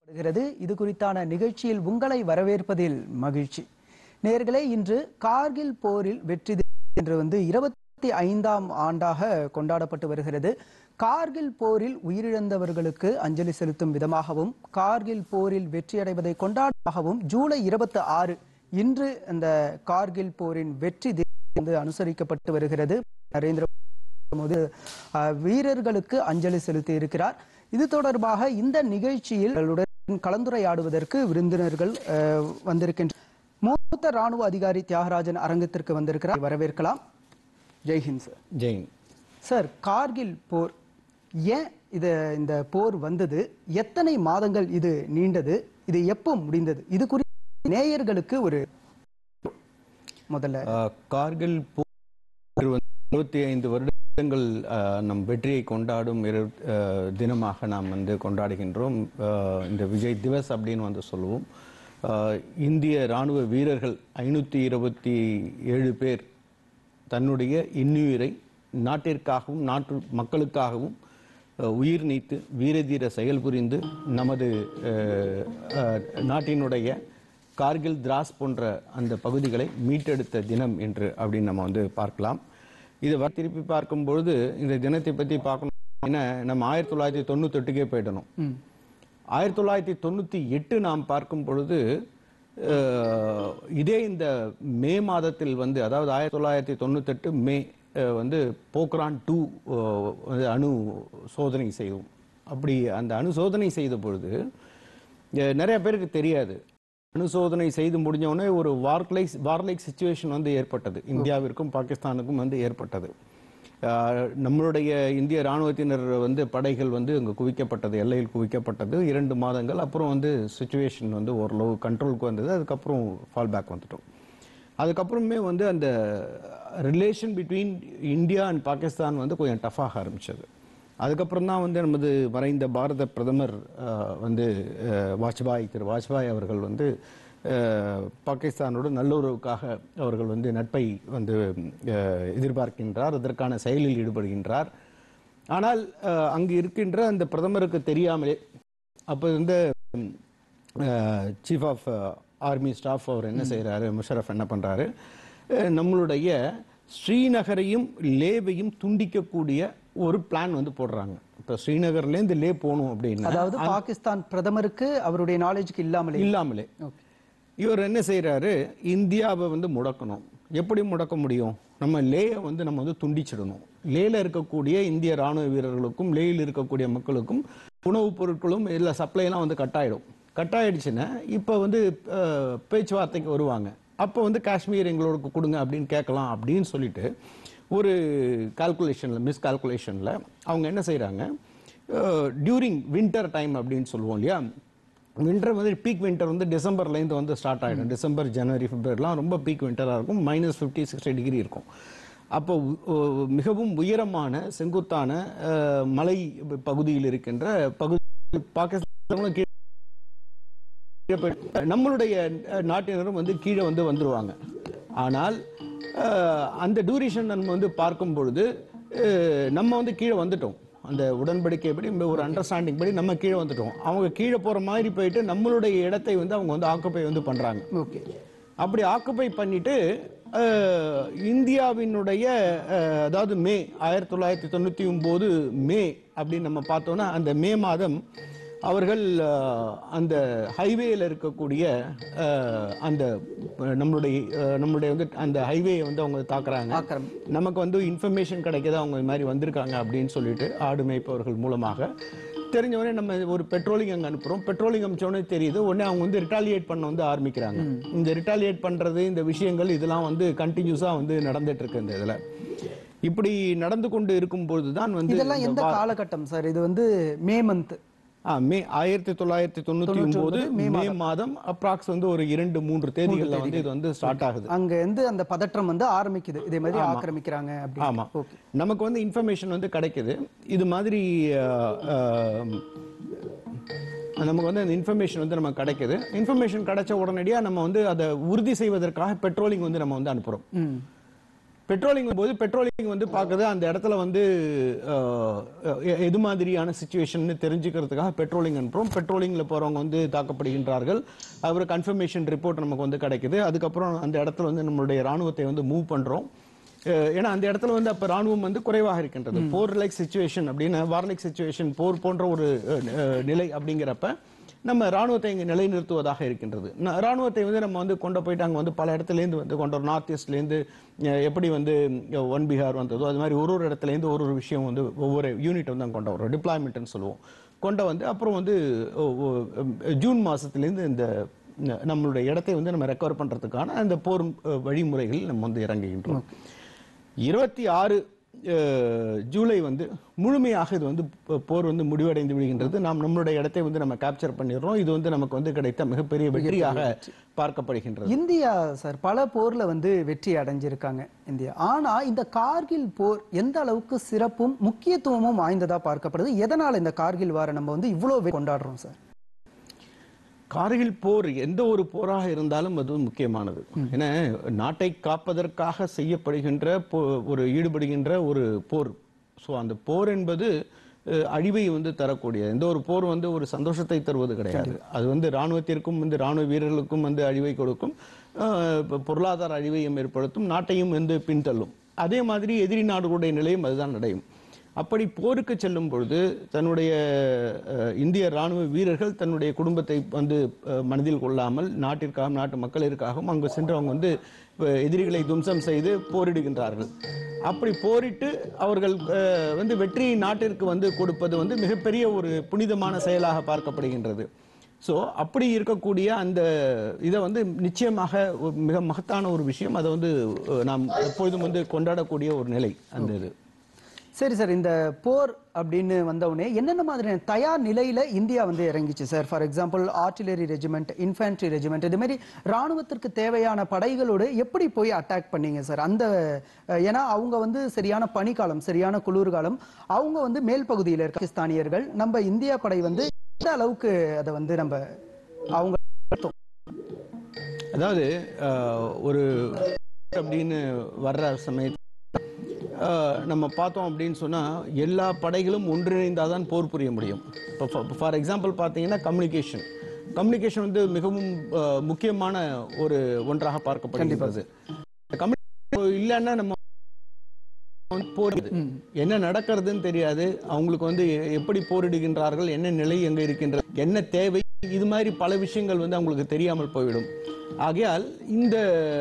வருகிறது இது குறித்தான நிகழ்ச்சியில் உங்களை வரவேற்பதில் மகிழ்ச்சி நேர்களே இன்று கார்கில் போரில் வெற்றி தினம் என்று வந்து இருபத்தி ஐந்தாம் ஆண்டாக கொண்டாடப்பட்டு வருகிறது கார்கில் போரில் உயிரிழந்தவர்களுக்கு அஞ்சலி செலுத்தும் விதமாகவும் கார்கில் போரில் வெற்றியடைவதை கொண்டாடமாகவும் ஜூலை இருபத்தி ஆறு இன்று அந்த கார்கில் போரின் வெற்றி தினம் வந்து அனுசரிக்கப்பட்டு வருகிறது நரேந்திர மோடி அஹ், வீரர்களுக்கு அஞ்சலி செலுத்தி இருக்கிறார் இது தொடர்பாக இந்த நிகழ்ச்சியில் எங்களுடன் கலந்துரையாடுவதற்கு விருந்தினர்கள் அஹ், வந்திருக்கின்ற மூத்த ராணுவ அதிகாரி தியாகராஜன் அரங்கத்திற்கு வந்திருக்கிறார் வரவேற்கலாம் ஜெய்ஹிந்த் சார் ஜெயின் சார் கார்கில் போர் ஏன் இது இந்த போர் வந்தது எத்தனை மாதங்கள் இது நீண்டது இது எப்போ முடிந்தது இது குறித்து நேயர்களுக்கு ஒரு முதல்ல அஹ், கார்கில் போர் வந்து இருபத்தி ஐந்து வருடங்கள் அஹ், நம் வெற்றியை கொண்டாடும் இரு- அஹ், தினமாக நாம் வந்து கொண்டாடுகின்றோம் அஹ், இந்த விஜய் திவஸ் அப்படின்னு வந்து சொல்லுவோம் அஹ், இந்திய ராணுவ வீரர்கள் ஐநூற்றி இருபத்தி ஏழு பேர் தன்னுடைய இன்னுயிரை நாட்டிற்காகவும் நாட்டு மக்களுக்காகவும் அஹ், உயிர் நீத்து வீரதீர செயல் புரிந்து நமது அஹ், அஹ், நாட்டினுடைய கார்கில் திராஸ் போன்ற அந்த பகுதிகளை மீட்டெடுத்த தினம் என்று அப்படின்னு நம்ம வந்து பார்க்கலாம் இதை வ- திருப்பி பார்க்கும் பொழுது இந்த தினத்தை பற்றி பார்க்கணும்னா நம்ம ஆயிரத்தி தொள்ளாயிரத்தி தொண்ணூத்தெட்டுக்கே போயிடணும் ம், ஆயிரத்தி தொள்ளாயிரத்தி தொண்ணூற்றி எட்டு நாம் பார்க்கும் பொழுது அஹ், இதே இந்த மே மாதத்தில் வந்து அதாவது ஆயிரத்தி தொள்ளாயிரத்தி தொண்ணூத்தெட்டு மே அஹ், வந்து போக்ரான் டூ வந்து அணு சோதனை செய்தோம் அப்படி அந்த அணு சோதனை செய்த பொழுது அஹ், நிறைய பேருக்கு தெரியாது அணு சோதனை செய்து முடிஞ்ச உடனே ஒரு வார்லைக் வார்லைக் சுச்சுவேஷன் வந்து ஏற்பட்டது இந்தியாவிற்கும் பாகிஸ்தானுக்கும் வந்து ஏற்பட்டது ஆஹ் நம்மளுடைய இந்திய ராணுவத்தினர் வந்து படைகள் வந்து அங்கே குவிக்கப்பட்டது எல்லையில் குவிக்கப்பட்டது இரண்டு மாதங்கள் அப்புறம் வந்து சுச்சுவேஷன் வந்து ஓரளவு கண்ட்ரோலுக்கு வந்தது அதுக்கப்புறம் ஃபால் பேக் வந்துட்டோம் அதுக்கப்புறமே வந்து அந்த relation between India and Pakistan வந்து கொஞ்சம் டஃபாக ஆரம்பிச்சது அதுக்கப்புறம் தான் வந்து நமது மறைந்த பாரத பிரதமர் ஆஹ், வந்து ஆஹ், வாஜ்பாய் திரு வாஜ்பாய் அவர்கள் வந்து ஆஹ், பாகிஸ்தானோட நல்லுறவுக்காக அவர்கள் வந்து நட்பை வந்து ஆஹ், எதிர்பார்க்கின்றார் அதற்கான செயலில் ஈடுபடுகின்றார் ஆனால் ஆஹ், அங்கு இருக்கின்ற அந்த பிரதமருக்கு தெரியாமலே அப்போ இருந்த சீஃப் ஆஃப் ஆர்மி ஸ்டாஃப் அவர் என்ன செய்கிறாரு முஷரஃப் என்ன பண்ணுறாரு நம்மளுடைய ஸ்ரீநகரையும் லேவையும் துண்டிக்கக்கூடிய ஒரு பிளான் வந்து போடுறாங்க இப்போ ஸ்ரீநகர்லேருந்து லே போகணும் அப்படின்னா அதாவது பாகிஸ்தான் பிரதமருக்கு அவருடைய நாலேஜுக்கு இல்லாமலே இல்லாமலே ஓகே இவர் என்ன செய்றாரு இந்தியாவை வந்து முடக்கணும் எப்படி முடக்க முடியும் நம்ம லேயை வந்து நம்ம வந்து துண்டிச்சிடணும் லேல இருக்கக்கூடிய இந்திய ராணுவ வீரர்களுக்கும் லேயில் இருக்கக்கூடிய மக்களுக்கும் உணவுப் பொருட்களும் இல்லை சப்ளைலாம் வந்து கட் ஆயிடும் கட் ஆயிடுச்சுன்னா இப்போ வந்து அஹ், பேச்சுவார்த்தைக்கு வருவாங்க அப்போ வந்து காஷ்மீர் எங்களோட கொடுங்க அப்படின்னு கேட்கலாம் அப்படின்னு சொல்லிட்டு ஒரு கால்குலேஷனில் மிஸ் கால்குலேஷனில் அவங்க என்ன செய்கிறாங்க டியூரிங் வின்டர் டைம் அப்படின்னு சொல்லுவோம் இல்லையா வின்டர் வந்து பீக் வின்டர் வந்து டிசம்பர்லேருந்து வந்து ஸ்டார்ட் ஆகிடும் டிசம்பர் ஜனவரி பிப்ரவரிலாம் ரொம்ப பீக் வின்டராக இருக்கும் மைனஸ் ஃபிஃப்டி சிக்ஸ்டி டிகிரி இருக்கும் அப்போ உ- உ- மிகவும் உயரமான செங்குத்தான அஹ், மலை பகுதியில் இருக்கின்ற பகுதி பாகிஸ்தான் கீழே போய்- நம்மளுடைய அஹ், நாட்டினரும் வந்து கீழே வந்து வந்துருவாங்க ஆனால் அஹ், அந்த டூரேஷன் நம்ம வந்து பார்க்கும் பொழுது அஹ், நம்ம வந்து கீழே வந்துட்டோம் அந்த உடன்படிக்கை படி இந்த ஒரு அண்டர்ஸ்டாண்டிங் படி நம்ம கீழே வந்துட்டோம் அவங்க கீழே போற மாதிரி போயிட்டு நம்மளுடைய இடத்தை வந்து அவங்க வந்து ஆக்குப்பை வந்து பண்றாங்க ஓகே அப்படி ஆக்குப்பை பண்ணிட்டு அஹ், இந்தியாவினுடைய அஹ், அதாவது மே ஆயிரத்தி தொள்ளாயிரத்தி தொண்ணூற்றி ஒம்பது மே அப்படின்னு நம்ம பார்த்தோன்னா அந்த மே மாதம் அவர்கள் அஹ், அந்த ஹைவேல இருக்கக்கூடிய அஹ், அந்த அஹ், நம்மளுடைய அஹ், நம்மளுடைய வந்து அந்த ஹைவேயை வந்து அவங்க தாக்குறாங்க ஆக்கிரம் நமக்கு வந்து இன்ஃபர்மேஷன் கிடைக்குது அவங்க இது மாதிரி வந்திருக்காங்க அப்படின்னு சொல்லிட்டு ஆடு மேய்ப்பவர்கள் மூலமாக தெரிஞ்சவொடனே நம்ம ஒரு பெட்ரோலிங் அங்கே அனுப்புகிறோம் பெட்ரோலிங் அனுப்பிச்சோடனே தெரியுது உடனே அவங்க வந்து ரிட்டாலியேட் பண்ண வந்து ஆரம்பிக்கிறாங்க இந்த ரிட்டாலியேட் பண்ணுறது இந்த விஷயங்கள் இதெல்லாம் வந்து கண்டினியூஸாக வந்து நடந்துட்டு இருக்கு இந்த இதில் இப்படி நடந்து கொண்டு இருக்கும்பொழுது தான் வந்து இதெல்லாம் இந்த எந்த வா- காலகட்டம் சார் இது வந்து மே மந்த் ஆ, மே ஆயிரத்தி தொள்ளாயிரத்தி தொண்ணூத்தி ஒன்பது மே மாதம் அப்ராக்ஸ் வந்து ஒரு இரண்டு மூன்று தேதிகள்ல வந்து இது வந்து ஸ்டார்ட் ஆகுது அங்க இருந்து அந்த பதற்றம் வந்து ஆரம்பிக்குது இதே மாதிரி ஆக்கிரமிக்கிறாங்க அப்படி ஆமா ஓகே நமக்கு வந்து இன்ஃபர்மேஷன் வந்து கிடைக்குது இது மாதிரி அஹ், அஹ், நமக்கு வந்து அந்த இன்ஃபர்மேஷன் வந்து நமக்கு கிடைக்குது இன்ஃபர்மேஷன் கிடைச்ச உடனடியாக நம்ம வந்து அதை உறுதி செய்வதற்காக பெட்ரோலிங் வந்து நம்ம வந்து அனுப்புகிறோம் ம் பெட்ரோலிங் போது பெட்ரோலிங் வந்து பார்க்குறது அந்த இடத்துல வந்து அஹ், எ- எது மாதிரியான சுச்சுவேஷன் தெரிஞ்சுக்கிறதுக்காக பெட்ரோலிங் அனுப்புறோம் பெட்ரோலிங்ல போறவங்க வந்து தாக்கப்படுகின்றார்கள் அவர் கன்ஃபர்மேஷன் ரிப்போர்ட் நமக்கு வந்து கிடைக்குது அதுக்கப்புறம் அந்த இடத்துல வந்து நம்மளுடைய ராணுவத்தை வந்து மூவ் பண்றோம் அஹ், ஏன்னா அந்த இடத்துல வந்து அப்ப ராணுவம் வந்து குறைவாக இருக்கின்றது போர் லைக் சுச்சுவேஷன் அப்படின்னு வார்லைக் சுச்சுவேஷன் போர் போன்ற ஒரு அஹ், அஹ், நிலை அப்படிங்கிறப்ப நம்ம ராணுவத்தை இங்கே நிலைநிறுத்துவதாக இருக்கின்றது ந- ராணுவத்தை வந்து நம்ம வந்து கொண்டு போயிட்டு அங்கே வந்து பல இடத்துலேருந்து வந்து கொண்டு வரோம் நார்த் ஈஸ்ட்லேருந்து எப்படி வந்து அஹ், ஒன் பீகார் வந்ததோ அது மாதிரி ஒரு ஒரு இடத்துலேருந்து ஒரு ஒரு விஷயம் வந்து ஒவ்வொரு யூனிட் வந்து அங்கே கொண்டு வரோம் டிப்ளாய்மெண்ட்னு சொல்லுவோம் கொண்டு வந்து அப்புறம் வந்து ஓ- ஓ- ஜூன் மாதத்துலேருந்து இந்த ந- நம்மளுடைய இடத்தை வந்து நம்ம ரெக்கவர் பண்ணுறதுக்கான அந்த போர் அஹ், வழிமுறைகளில் நம்ம வந்து இறங்குகின்றோம் இருபத்தி ஆறு ஜூலை வந்து முழுமையாக இது வந்து போ- போர் வந்து முடிவடைந்து விடுகின்றது நாம் நம்மளுடைய இடத்தை வந்து நம்ம கேப்சர் பண்ணிடுறோம் இது வந்து நமக்கு வந்து கிடைத்த மிகப்பெரிய வெற்றியாக பார்க்கப்படுகின்றது இந்தியா சார் பல போர்ல வந்து வெற்றி அடைஞ்சிருக்காங்க இந்தியா ஆனா இந்த கார்கில் போர் எந்த அளவுக்கு சிறப்பும் முக்கியத்துவமும் வாய்ந்ததா பார்க்கப்படுது எதனால இந்த கார்கில் வார நம்ம வந்து இவ்வளவு கொண்டாடுறோம் சார் கார்கில் போர் எந்த ஒரு போராக இருந்தாலும் அது முக்கியமானது ஏன்னா நாட்டை காப்பதற்காக செய்யப்படுகின்ற போ- ஒரு ஈடுபடுகின்ற ஒரு போர் ஸோ அந்த போர் என்பது அஹ், அழிவை வந்து தரக்கூடிய எந்த ஒரு போர் வந்து ஒரு சந்தோஷத்தை தருவது கிடையாது அது வந்து ராணுவத்திற்கும் வந்து ராணுவ வீரர்களுக்கும் வந்து அழிவை கொடுக்கும் அஹ், பொ- பொருளாதார அழிவையும் ஏற்படுத்தும் நாட்டையும் வந்து பின்தள்ளும் அதே மாதிரி எதிரி நாடுகளுடைய நிலையும் அதுதான் அடையும் அப்படி போருக்கு செல்லும் பொழுது தன்னுடைய அஹ், இந்திய ராணுவ வீரர்கள் தன்னுடைய குடும்பத்தை வந்து அஹ், மனதில் கொள்ளாமல் நாட்டிற்காகவும் நாட்டு மக்களிற்காகவும் அங்கு சென்றவங்க வந்து அஹ், எதிரிகளை தும்சம் செய்து போரிடுகின்றார்கள் அப்படி போரிட்டு அவர்கள் அஹ், வந்து வெற்றியை நாட்டிற்கு வந்து கொடுப்பது வந்து மிகப்பெரிய ஒரு புனிதமான செயலாக பார்க்கப்படுகின்றது ஸோ அப்படி இருக்கக்கூடிய அந்த இதை வந்து நிச்சயமாக ஒரு மிக மகத்தான ஒரு விஷயம் அதை வந்து அஹ், நாம் எப்பொழுதும் வந்து கொண்டாடக்கூடிய ஒரு நிலை அந்த இது சரி சார் இந்த போர் அப்படின்னு வந்தவுடனே என்னென்ன மாதிரியான தயார் நிலையில இந்தியா வந்து இறங்கிச்சு sir for example artillery regiment infantry regiment இது மாதிரி ராணுவத்திற்கு தேவையான படைகளோடு எப்படி போய் அட்டாக் பண்ணீங்க சார் அந்த அஹ், ஏன்னா அவங்க வந்து சரியான பனிக்காலம் சரியான குளிர்காலம் அவங்க வந்து மேல் பகுதியில் இருக்க பாகிஸ்தானியர்கள் நம்ம இந்தியா படை வந்து எந்த அளவுக்கு அதை வந்து நம்ம அவங்க அதாவது அஹ், ஒரு அப்படின்னு வர்ற சமயத்தில் நம்ம பார்த்தோம் அப்படின்னு சொன்னா எல்லா படைகளும் ஒன்றிணைந்தாதான் போர் புரிய முடியும் இப்போ ஃபார் எக்ஸாம்பிள் பார்த்தீங்கன்னா கம்யூனிகேஷன் கம்யூனிகேஷன் வந்து மிகவும் அஹ், முக்கியமான ஒரு ஒன்றாக பார்க்கப்படுகிறது கம்யூனிகேஷன் இல்லைன்னா நம்ம வந்து போர் என்ன நடக்கிறதுன்னு தெரியாது அவங்களுக்கு வந்து எ- எப்படி போரிடுகின்றார்கள் என்ன நிலை எங்க இருக்கின்றது என்ன தேவை இது மாதிரி பல விஷயங்கள் வந்து அவங்களுக்கு தெரியாமல் போய்விடும் ஆகையால் இந்த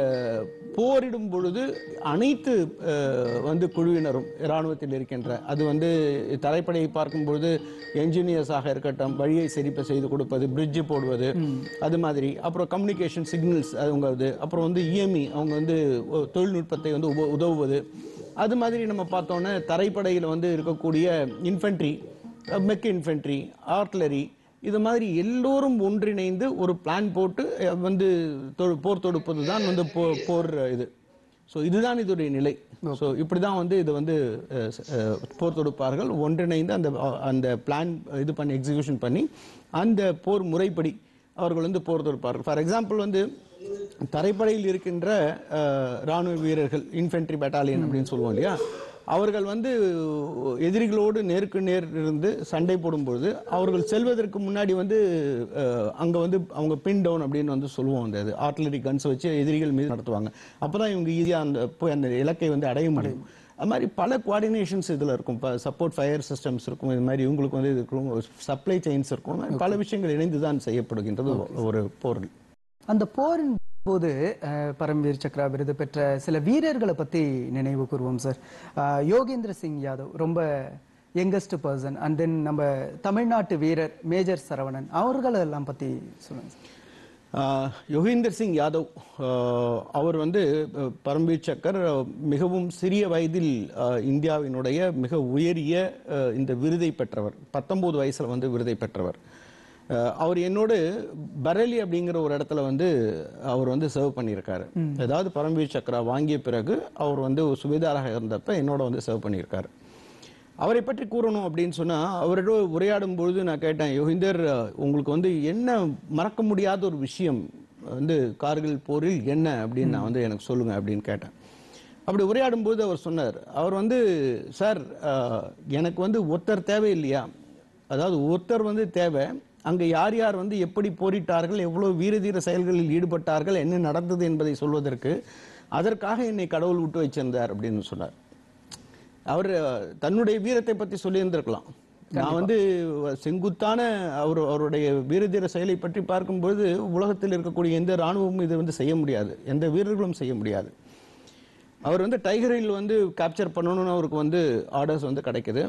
போரிடும் பொழுது அனைத்து அஹ், வந்து குழுவினரும் இராணுவத்தில் இருக்கின்ற அது வந்து தரைப்படையை பார்க்கும் பொழுது என்ஜினியர்ஸாக இருக்கட்டும் வழியை சரிப்ப செய்து கொடுப்பது பிரிட்ஜ் போடுவது அது மாதிரி அப்புறம் கம்யூனிகேஷன் சிக்னல்ஸ் அவங்க அது அப்புறம் வந்து இஎம்இ அவங்க வந்து ஒ- தொழில்நுட்பத்தை வந்து உப- உதவுவது அது மாதிரி நம்ம பார்த்தோன்னா தரைப்படையில் வந்து இருக்கக்கூடிய இன்ஃபென்ட்ரி மெக் இன்ஃபென்ட்ரி ஆர்ட்லரி இது மாதிரி எல்லோரும் ஒன்றிணைந்து ஒரு பிளான் போட்டு அஹ், வந்து தொ- போர் தொடுப்பது தான் வந்து போ- போர் இது ஸோ இதுதான் இதோடைய நிலை ஸோ இப்படி தான் வந்து இது வந்து அஹ், ச- அஹ், போர் தொடுப்பார்கள் ஒன்றிணைந்து அந்த அஹ், அந்த பிளான் இது பண்ணி எக்ஸிக்யூஷன் பண்ணி அந்த போர் முறைப்படி அவர்கள் வந்து போர் தொடுப்பார்கள் ஃபார் எக்ஸாம்பிள் வந்து தரைப்படையில் இருக்கின்ற அஹ், ராணுவ வீரர்கள் இன்ஃபென்ட்ரி பெட்டாலியன் அப்படின்னு சொல்லுவோம் இல்லையா அவர்கள் வந்து எதிரிகளோடு நேருக்கு நேர் இருந்து சண்டை போடும்பொழுது அவர்கள் செல்வதற்கு முன்னாடி வந்து அஹ், அங்க வந்து அவங்க பின் டவுன் அப்படின்னு வந்து சொல்லுவோம் அந்த இது ஆர்டிலரி கன்ஸ் வச்சு எதிரிகள் மீது நடத்துவாங்க அப்பதான் இவங்க ஈஸியா அந்த போய் அந்த இலக்கை வந்து அடைய முடியும் அது மாதிரி பல கோஆர்டினேஷன்ஸ் இதுல இருக்கும் இப்போ சப்போர்ட் ஃபயர் சிஸ்டம்ஸ் இருக்கும் இது மாதிரி இவங்களுக்கு வந்து இது இருக்கும் சப்ளை செயின்ஸ் இருக்கும் அது மாதிரி பல விஷயங்கள் இணைந்து தான் செய்யப்படுகின்றது ஒரு போரில் அந்த போரின் போது அஹ், பரம்வீர் சக்ரா விருது பெற்ற சில வீரர்களை பத்தி நினைவு கூறுவோம் சார் அஹ், யோகேந்திர சிங் யாதவ் ரொம்ப யங்கஸ்ட் பர்சன் அண்ட் தென் நம்ம தமிழ்நாட்டு வீரர் மேஜர் சரவணன் அவர்களை எல்லாம் பத்தி சொல்லுங்க சார் ஆஹ் யோகேந்தர் சிங் யாதவ் ஆஹ் அவர் வந்து அஹ், பரம்வீர் சக்கர் அஹ், மிகவும் சிறிய வயதில் ஆஹ், இந்தியாவினுடைய மிக உயரிய அஹ், இந்த விருதை பெற்றவர் பத்தொன்பது வயசுல வந்து விருதை பெற்றவர் ஆஹ், அவர் என்னோடு பரேலி அப்படிங்கிற ஒரு இடத்துல வந்து அவர் வந்து சர்வ் பண்ணியிருக்காரு அதாவது பரம்வீர் சக்ரா வாங்கிய பிறகு அவர் வந்து ஒரு சுபேதாராக இருந்தப்ப என்னோட வந்து சர்வ் பண்ணியிருக்காரு அவரை பற்றி கூறணும் அப்படின்னு சொன்னா அவரோட உரையாடும் பொழுது நான் கேட்டேன் யோகிந்தர் உங்களுக்கு வந்து என்ன மறக்க முடியாத ஒரு விஷயம் வந்து கார்கில் போரில் என்ன அப்படின்னு நான் வந்து எனக்கு சொல்லுங்க அப்படின்னு கேட்டேன் அப்படி உரையாடும் போது அவர் சொன்னார் அவர் வந்து சார் அஹ், எனக்கு வந்து ஒருத்தர் தேவை இல்லையா அதாவது ஒருத்தர் வந்து தேவை அங்க யார் யார் வந்து எப்படி போரிட்டார்கள் எவ்வளவு வீரதீர செயல்களில் ஈடுபட்டார்கள் என்ன நடந்தது என்பதை சொல்வதற்கு அதற்காக என்னை கடவுள் விட்டு வச்சிருந்தார் அப்படின்னு சொன்னார் அவர் அஹ், தன்னுடைய வீரத்தை பத்தி சொல்லியிருந்திருக்கலாம் நான் வந்து செங்குத்தான அவர் அவருடைய வீரதீர செயலை பற்றி பார்க்கும்போது உலகத்தில் இருக்கக்கூடிய எந்த ராணுவமும் இதை வந்து செய்ய முடியாது எந்த வீரர்களும் செய்ய முடியாது அவர் வந்து டைகரில் வந்து கேப்சர் பண்ணணும்னு அவருக்கு வந்து ஆர்டர்ஸ் வந்து கிடைக்குது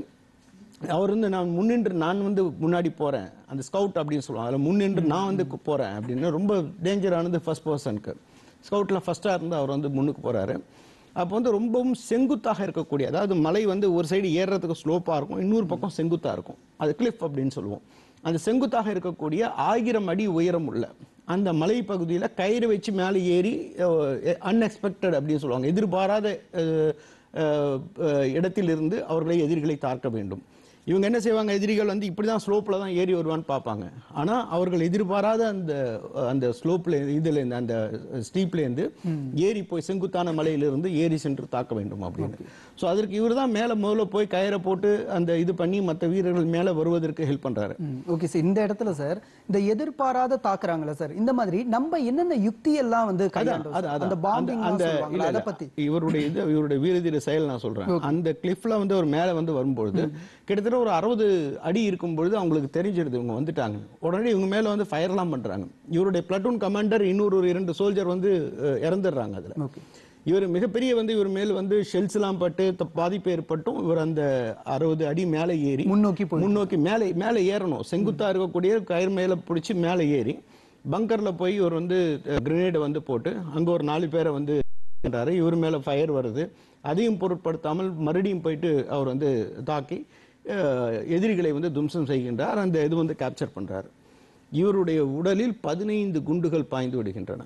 அவர் வந்து நான் முன்னின்று நான் வந்து முன்னாடி போறேன் அந்த ஸ்கவுட் அப்படின்னு சொல்லுவாங்க அதில் முன்னின்று நான் வந்து கு- போறேன் அப்படின்னு ரொம்ப டேஞ்சரானது ஃபர்ஸ்ட் பர்சனுக்கு ஸ்கவுட்ல ஃபர்ஸ்டா இருந்து அவர் வந்து முன்னுக்கு போறாரு அப்போ வந்து ரொம்பவும் செங்குத்தாக இருக்கக்கூடிய அதாவது மலை வந்து ஒரு சைடு ஏறுறதுக்கு ஸ்லோப்பா இருக்கும் இன்னொரு பக்கம் செங்குத்தா இருக்கும் அது கிளிஃப் அப்படின்னு சொல்லுவோம் அந்த செங்குத்தாக இருக்கக்கூடிய ஆயிரம் அடி உயரம் உள்ள அந்த மலை பகுதியில கயிறு வச்சு மேலே ஏறி அன்எக்ஸ்பெக்டட் அப்படின்னு சொல்லுவாங்க எதிர்பாராத அஹ், அஹ், அஹ், இடத்திலிருந்து அவர்களை எதிரிகளை தாக்க வேண்டும் இவங்க என்ன செய்வாங்க எதிரிகள் வந்து இப்படிதான் ஸ்லோப்ல தான் ஏறி வருவான்னு பார்ப்பாங்க ஆனா அவர்கள் எதிர்பாராத அந்த அந்த ஸ்லோப்ல இதுல இருந்து அந்த ஸ்டீப்ல இருந்து ஏறி போய் செங்குத்தான மலையிலிருந்து ஏறி சென்று தாக்க வேண்டும் அப்படின்னு சோ அதற்கு இவர் தான் மேல முதல்ல போய் கயிறை போட்டு அந்த இது பண்ணி மற்ற வீரர்கள் மேல வருவதற்கு ஹெல்ப் பண்றாரு ஓகே சார் இந்த இடத்துல சார் இந்த எதிர்பாராத தாக்குறாங்களா சார் இந்த மாதிரி நம்ம என்னென்ன யுக்தி எல்லாம் வந்து கையாண்டோம் அது- சார்? அது- அந்த அந்த- பாம்பிங் அந்த சொல்லுவாங்களா இல்ல, அதை இல்ல. பத்தி இவருடைய இது இவருடைய வீரதீர செயல் நான் சொல்றேன் அந்த கிளிஃப்ல வந்து அவர் மேல வந்து வரும்பொழுது கிட்டத்தட்ட ஒரு அறுபது அடி இருக்கும் பொழுது அவங்களுக்கு தெரிஞ்சிடுது இவங்க வந்துட்டாங்க உடனே இவங்க மேல வந்து ஃபயர்லாம் பண்றாங்க இவருடைய பிளட்டூன் கமாண்டர் இன்னொரு ஒரு இரண்டு சோல்ஜர் வந்து அஹ், இறந்துடுறாங்க அதுல ஓகே இவர் மிகப்பெரிய வந்து இவர் மேல் வந்து ஷெல்ஸ் எல்லாம் பட்டு த- பாதிப்பு ஏற்பட்டும் இவர் அந்த அறுபது அடி மேலே ஏறி முன்னோக்கி போய் முன்னோக்கி மேலே மேலே ஏறணும் செங்குத்தா இருக்கக்கூடிய கயிறு மேல பிடிச்சி மேலே ஏறி பங்கர்ல போய் இவர் வந்து கிரனேடை வந்து போட்டு அங்க ஒரு நாலு பேரை வந்து பண்றாரு. இவர் மேல ஃபயர் வருது அதையும் பொருட்படுத்தாமல் மறுபடியும் போயிட்டு அவர் வந்து தாக்கி அஹ், எதிரிகளை வந்து தும்சம் செய்கின்றார் அந்த இது வந்து கேப்சர் பண்றாரு இவருடைய உடலில் பதினைந்து குண்டுகள் பாய்ந்து விடுகின்றன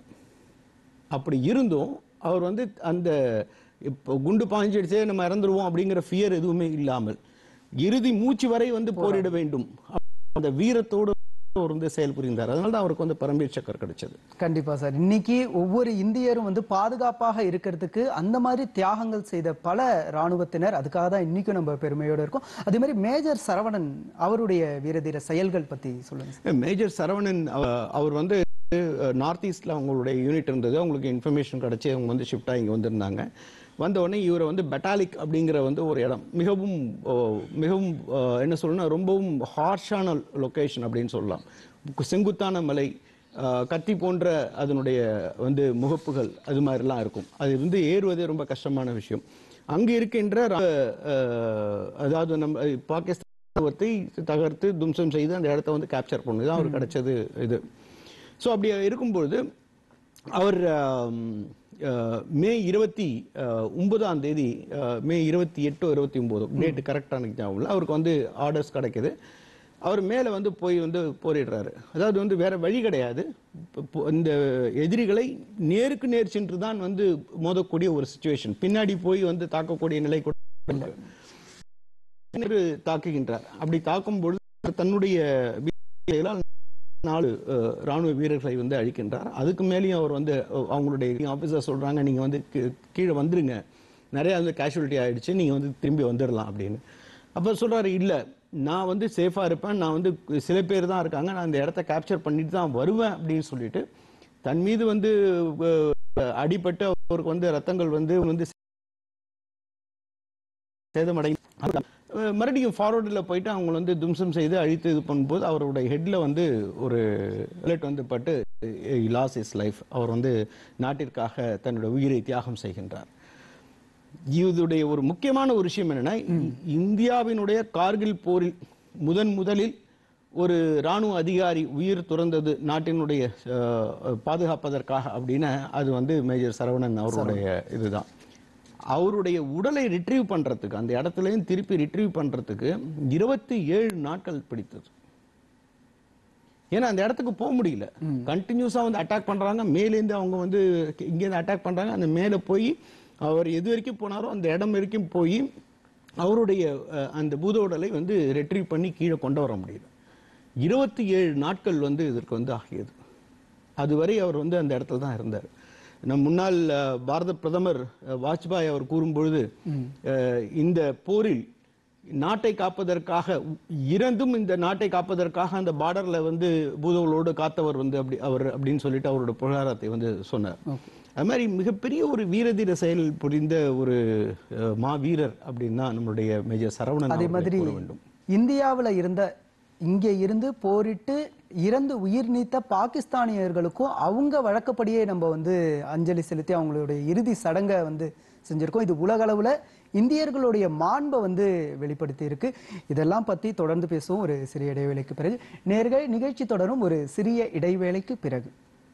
அப்படி இருந்தும் அவர் வந்து அந்த இப்போ குண்டு பாய்ஞ்சிடுச்சே நம்ம இறந்துருவோம் அப்படிங்கிற ஃபியர் எதுவுமே இல்லாமல் இறுதி மூச்சு வரை வந்து போரிட வேண்டும் அந்த வீரத்தோடு அவர் வந்து செயல் புரிந்தார் அதனால தான் அவருக்கு வந்து பரம்பீர் சக்கர் கிடைச்சது கண்டிப்பா சார் இன்னைக்கு ஒவ்வொரு இந்தியரும் வந்து பாதுகாப்பாக இருக்கிறதுக்கு அந்த மாதிரி தியாகங்கள் செய்த பல ராணுவத்தினர் அதுக்காக தான் இன்னைக்கும் நம்ம பெருமையோட இருக்கோம் அதே மாதிரி மேஜர் சரவணன் அவருடைய வீரதீர செயல்கள் பத்தி சொல்லுங்க சார் மேஜர் சரவணன் அவ- அவர் வந்து நார்த் ஈஸ்ட்ல அவங்களுடைய யூனிட் இருந்தது அவங்களுக்கு இன்ஃபர்மேஷன் கிடைச்சி அவங்க வந்து ஷிஃப்டாக இங்கே வந்திருந்தாங்க வந்த உடனே இவரை வந்து பெட்டாலிக் அப்படிங்கிற வந்து ஒரு இடம் மிகவும் ஓ, மிகவும் ஆ, என்ன சொல்லணும்னா ரொம்பவும் ஹார்ஷான லொகேஷன் அப்படின்னு சொல்லலாம் செங்குத்தான மலை ஆ, கத்தி போன்ற அதனுடைய வந்து முகப்புகள் அது மாதிரிலாம் இருக்கும் அது வந்து ஏறுவதே ரொம்ப கஷ்டமான விஷயம் அங்கே இருக்கின்ற ரா- ஆ, அதாவது நம்ம பாகிஸ்தான் ராணுவத்தை தகர்த்து தும்சம் செய்து அந்த இடத்த வந்து கேப்சர் பண்ணுது தான் அவருக்கு கிடைச்சது இது ஸோ அப்படி இருக்கும்பொழுது அவர் ஆம், அஹ், மே இருபத்தி அஹ், ஒன்பதாம் தேதி அஹ், மே இருபத்தி எட்டு இருபத்தி ஒன்பது டேட் கரெக்டாக எனக்கு ஞாபகம் இல்லை அவருக்கு வந்து ஆர்டர்ஸ் கிடைக்குது அவர் மேலே வந்து போய் வந்து போரிடுறாரு அதாவது வந்து வேற வழி கிடையாது இப்ப- இப்போ இந்த எதிரிகளை நேருக்கு நேர் சென்று தான் வந்து மோதக்கூடிய ஒரு சுச்சுவேஷன் பின்னாடி போய் வந்து தாக்கக்கூடிய நிலை கூட இல்லை என்று தாக்குகின்றார் அப்படி தாக்கும் பொழுது தன்னுடைய வீரர்களால் நாலு அஹ், ராணுவ வீரர்களை வந்து அழிக்கின்றார் அதுக்கு மேலேயும் அவர் வந்து அஹ், அவங்களுடைய ஆபீசர் சொல்றாங்க நீங்க வந்து கீ- கீழே வந்துருங்க நிறைய வந்து கேஷுவலிட்டி ஆயிடுச்சு நீங்க வந்து திரும்பி வந்துடலாம் அப்படின்னு அப்ப சொல்றாரு இல்ல நான் வந்து சேஃபா இருப்பேன் நான் வந்து சில பேர் தான் இருக்காங்க நான் அந்த இடத்த கேப்சர் பண்ணிட்டு தான் வருவேன் அப்படின்னு சொல்லிட்டு தன் மீது வந்து அஹ், அடிபட்டு அவருக்கு வந்து ரத்தங்கள் வந்து வந்து சேதமடை அஹ் மறுபடியும் ஃபார்வர்டில் போயிட்டு அவங்க வந்து தும்சம் செய்து அழித்து இது பண்ணும்போது அவருடைய ஹெட்ல வந்து ஒரு புல்லட் வந்து பட்டு லாஸ் இஸ் லைஃப் அவர் வந்து நாட்டிற்காக தன்னுடைய உயிரை தியாகம் செய்கின்றார் இதுடைய ஒரு முக்கியமான ஒரு விஷயம் என்னன்னா இந்தியாவினுடைய கார்கில் போரில் முதன் முதலில் ஒரு ராணுவ அதிகாரி உயிர் துறந்தது நாட்டினுடைய அஹ், பாதுகாப்பதற்காக அப்படின்னா அது வந்து மேஜர் சரவணன் அவருடைய இதுதான் அவருடைய உடலை ரிட்ரீவ் பண்றதுக்கு அந்த இடத்துலயும் திருப்பி ரிட்ரீவ் பண்றதுக்கு இருபத்தி ஏழு நாட்கள் பிடித்தது ஏன்னா அந்த இடத்துக்கு போக முடியல கண்டினியூஸா வந்து அட்டாக் பண்றாங்க மேலேருந்து அவங்க வந்து இங்கேருந்து அட்டாக் பண்றாங்க அந்த மேலே போய் அவர் எது வரைக்கும் போனாரோ அந்த இடம் வரைக்கும் போய் அவருடைய அஹ், அந்த பூத உடலை வந்து ரெட்ரீவ் பண்ணி கீழே கொண்டு வர முடியல இருபத்தி ஏழு நாட்கள் வந்து இதற்கு வந்து ஆகியது அதுவரை அவர் வந்து அந்த இடத்துல தான் இருந்தார் நம் முன்னாள் அஹ், பாரத பிரதமர் அஹ், வாஜ்பாய் அவர் கூறும்பொழுது அஹ், இந்த போரில் நாட்டை காப்பதற்காக இறந்தும் இந்த நாட்டை காப்பதற்காக அந்த பார்டர்ல வந்து பூதவளோடு காத்தவர் வந்து அப்படி அவர் அப்படின்னு சொல்லிட்டு அவரோட புகழாரத்தை வந்து சொன்னார் அது மாதிரி மிகப்பெரிய ஒரு வீரதீர செயல் புரிந்த ஒரு அஹ், மாவீரர் அப்படின்னு தான் நம்மளுடைய மேஜர் சரவணன் அதே அவர்களை மாதிரி கூற வேண்டும் இந்தியாவுல இருந்த இங்கே இருந்து போரிட்டு இறந்து உயிர் நீத்த பாகிஸ்தானியர்களுக்கும் அவங்க வழக்கப்படியே நம்ம வந்து அஞ்சலி செலுத்தி அவங்களுடைய இறுதி சடங்கை வந்து செஞ்சிருக்கோம் இது உலக அளவுல இந்தியர்களுடைய மாண்பை வந்து வெளிப்படுத்தி இருக்கு இதெல்லாம் பத்தி தொடர்ந்து பேசுவோம் ஒரு சிறிய இடைவேளைக்கு பிறகு நேர்கள் நிகழ்ச்சி தொடரும் ஒரு சிறிய இடைவேளைக்கு பிறகு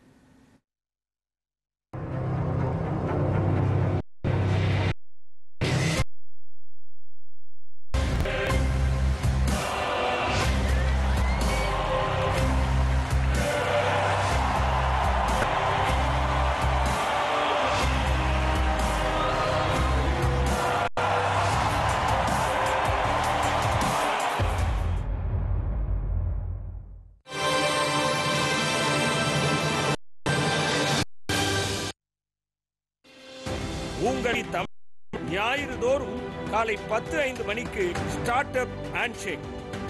உங்களின் தமிழ் ஞாயிறு தோறும் காலை பத்து ஐந்து மணிக்கு ஸ்டார்ட் அப் ஹேண்ட் ஷேக்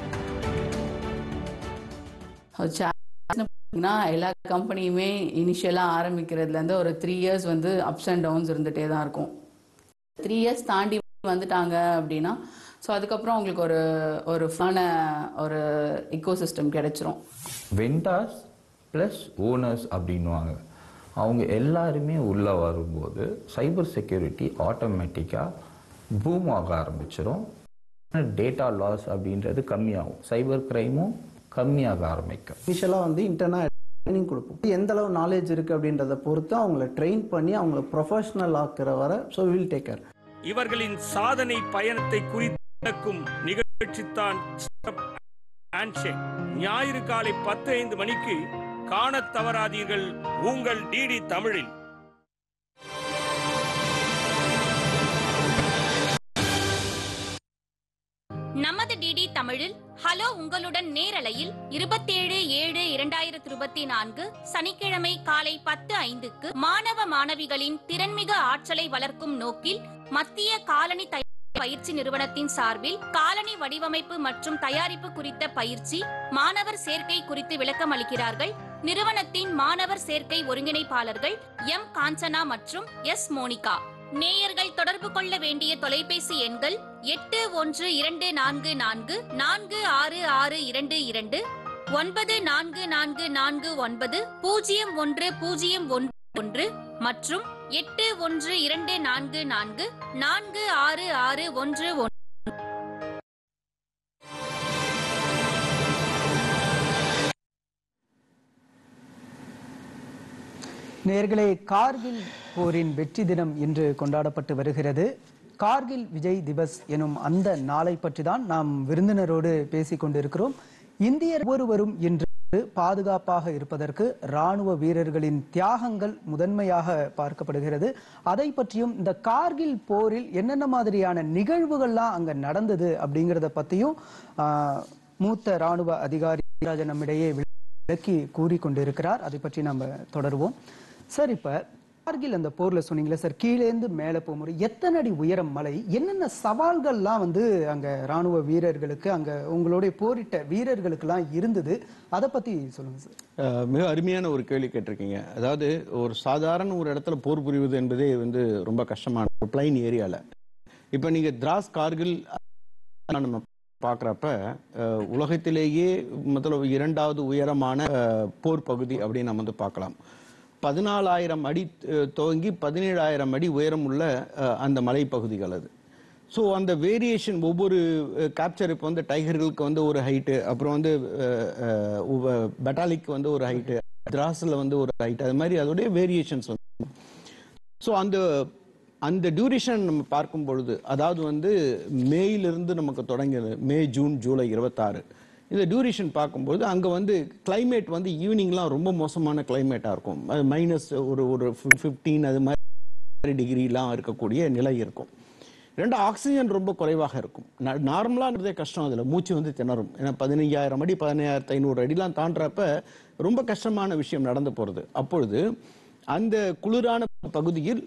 பார்த்தீங்கன்னா எல்லா கம்பெனியுமே இனிஷியலாக ஆரம்பிக்கிறதுலேருந்து ஒரு த்ரீ இயர்ஸ் வந்து அப்ஸ் அண்ட் டவுன்ஸ் இருந்துகிட்டே தான் இருக்கும் த்ரீ இயர்ஸ் தாண்டி வந்துட்டாங்க அப்படின்னா ஸோ அதுக்கப்புறம் உங்களுக்கு ஒரு ஒரு ஃபுல்லான ஒரு இக்கோசிஸ்டம் கிடைச்சிரும் வெண்டாஸ் ப்ளஸ் ஓனர்ஸ் அப்படின்வாங்க அவங்க எல்லாருமே உள்ளே வரும்போது சைபர் செக்யூரிட்டி ஆட்டோமேட்டிக்காக பூம் ஆக ஆரம்பிச்சிடும் டேட்டா லாஸ் அப்படின்றது கம்மியாகும் சைபர் கிரைமும் கம்மியாக ஆரம்பிக்கும் இனிஷியலாக வந்து இன்டர்னா ட்ரைனிங் கொடுப்போம் எந்த அளவு நாலேஜ் இருக்குது அப்படின்றத பொறுத்து அவங்கள ட்ரெயின் பண்ணி அவங்கள ப்ரொஃபஷனல் ஆக்குற வர ஸோ வில் டேக் கேர் இவர்களின் சாதனை பயணத்தை குறிக்கும் நிகழ்ச்சித்தான் ஹேண்ட் ஷேக் ஞாயிறு காலை பத்து ஐந்து மணிக்கு காணத் தவறாதீர்கள் உங்கள் டிடி தமிழில் நமது டிடி தமிழில் ஹலோ உங்களுடன் நேரலையில் இருபத்தேழு ஏழு இரண்டாயிரத்தி இருபத்தி நான்கு சனிக்கிழமை காலை பத்து ஐந்துக்கு மாணவ மாணவிகளின் திறன்மிகு ஆற்றலை வளர்க்கும் நோக்கில் மத்திய காலனி தயாரிப்பு பயிற்சி நிறுவனத்தின் சார்பில் காலனி வடிவமைப்பு மற்றும் தயாரிப்பு குறித்த பயிற்சி மாணவர் சேர்க்கை குறித்து விளக்கம் அளிக்கிறார்கள் நிறுவனத்தின் மாணவர் சேர்க்கை ஒருங்கிணைப்பாளர்கள் எம் காஞ்சனா மற்றும் எஸ் மோனிகா நேயர்கள் தொடர்பு கொள்ள வேண்டிய தொலைபேசி எண்கள் எட்டு ஒன்று இரண்டு நான்கு நான்கு நான்கு ஆறு ஆறு இரண்டு இரண்டு ஒன்பது நான்கு நான்கு நான்கு ஒன்பது பூஜ்ஜியம் ஒன்று பூஜ்ஜியம் ஒன்று ஒன்று மற்றும் எட்டு ஒன்று இரண்டு நான்கு நான்கு நான்கு ஆறு ஆறு ஒன்று ஒன்று நேர்களே கார்கில் போரின் வெற்றி தினம் இன்று கொண்டாடப்பட்டு வருகிறது கார்கில் விஜய் திவஸ் எனும் அந்த நாளை பற்றி தான் நாம் விருந்தினரோடு பேசிக் கொண்டிருக்கிறோம் இந்தியர் ஒவ்வொருவரும் இன்று பாதுகாப்பாக இருப்பதற்கு ராணுவ வீரர்களின் தியாகங்கள் முதன்மையாக பார்க்கப்படுகிறது அதை பற்றியும் இந்த கார்கில் போரில் என்னென்ன மாதிரியான நிகழ்வுகள்லாம் அங்க நடந்தது அப்படிங்கிறத பத்தியும் ஆஹ், மூத்த ராணுவ அதிகாரி ராஜன் நம்மிடையே விளக்கி கூறிக்கொண்டிருக்கிறார் அதை பற்றி நம்ம தொடருவோம் சார் இப்ப கார்கில் அந்த போர்ல சொன்னீங்களே சார் கீழேந்து மேலே போகும்போது எத்தனை அடி உயரம் மலை என்னென்ன சவால்கள்லாம் வந்து அங்க ராணுவ வீரர்களுக்கு அங்க உங்களுடைய போரிட்ட வீரர்களுக்கெல்லாம் இருந்தது அதை பத்தி சொல்லுங்க சார் அஹ் மிக அருமையான ஒரு கேள்வி கேட்டிருக்கீங்க அதாவது ஒரு சாதாரண ஒரு இடத்துல போர் புரிவது என்பதே வந்து ரொம்ப கஷ்டமான ஒரு பிளைன் ஏரியால இப்போ நீங்க திராஸ் கார்கில் நம்ம பார்க்குறப்ப உலகத்திலேயே முதல்ல இரண்டாவது உயரமான அஹ், போர் பகுதி அப்படின்னு நம்ம வந்து பார்க்கலாம் பதினாலாயிரம் அடி அஹ், துவங்கி பதினேழாயிரம் அடி உயரம் உள்ள அஹ், அந்த மலைப்பகுதிகள் அது ஸோ அந்த வேரியேஷன் ஒவ்வொரு கேப்சர் இப்போ வந்து டைகர்களுக்கு வந்து ஒரு ஹைட்டு அப்புறம் வந்து பெட்டாலிக்கு வந்து ஒரு ஹைட்டு திராஸில் வந்து ஒரு ஹைட் அது மாதிரி அதோடைய வேரியேஷன்ஸ் வந்து ஸோ அந்த அந்த டியூரேஷன் நம்ம பார்க்கும் பொழுது அதாவது வந்து மேயிலிருந்து நமக்கு தொடங்கியது மே ஜூன் ஜூலை இருபத்தாறு இந்த டியூரேஷன் பார்க்கும்போது அங்கே வந்து climate வந்து ஈவினிங்லாம் ரொம்ப மோசமான கிளைமேட்டாக இருக்கும் மைனஸ் ஒரு ஒரு ஃபிஃப்டீன் அது மாதிரி டிகிரிலாம் இருக்கக்கூடிய நிலை இருக்கும் ரெண்டு ஆக்சிஜன் ரொம்ப குறைவாக இருக்கும் நார்மலானதே கஷ்டம் அதில் மூச்சு வந்து திணறும் ஏன்னா பதினைஞ்சாயிரம் அடி பதினையாயிரத்து ஐநூறு அடிலாம் தாண்டுறப்ப ரொம்ப கஷ்டமான விஷயம் நடந்து போகிறது அப்பொழுது அந்த குளிரான பகுதியில்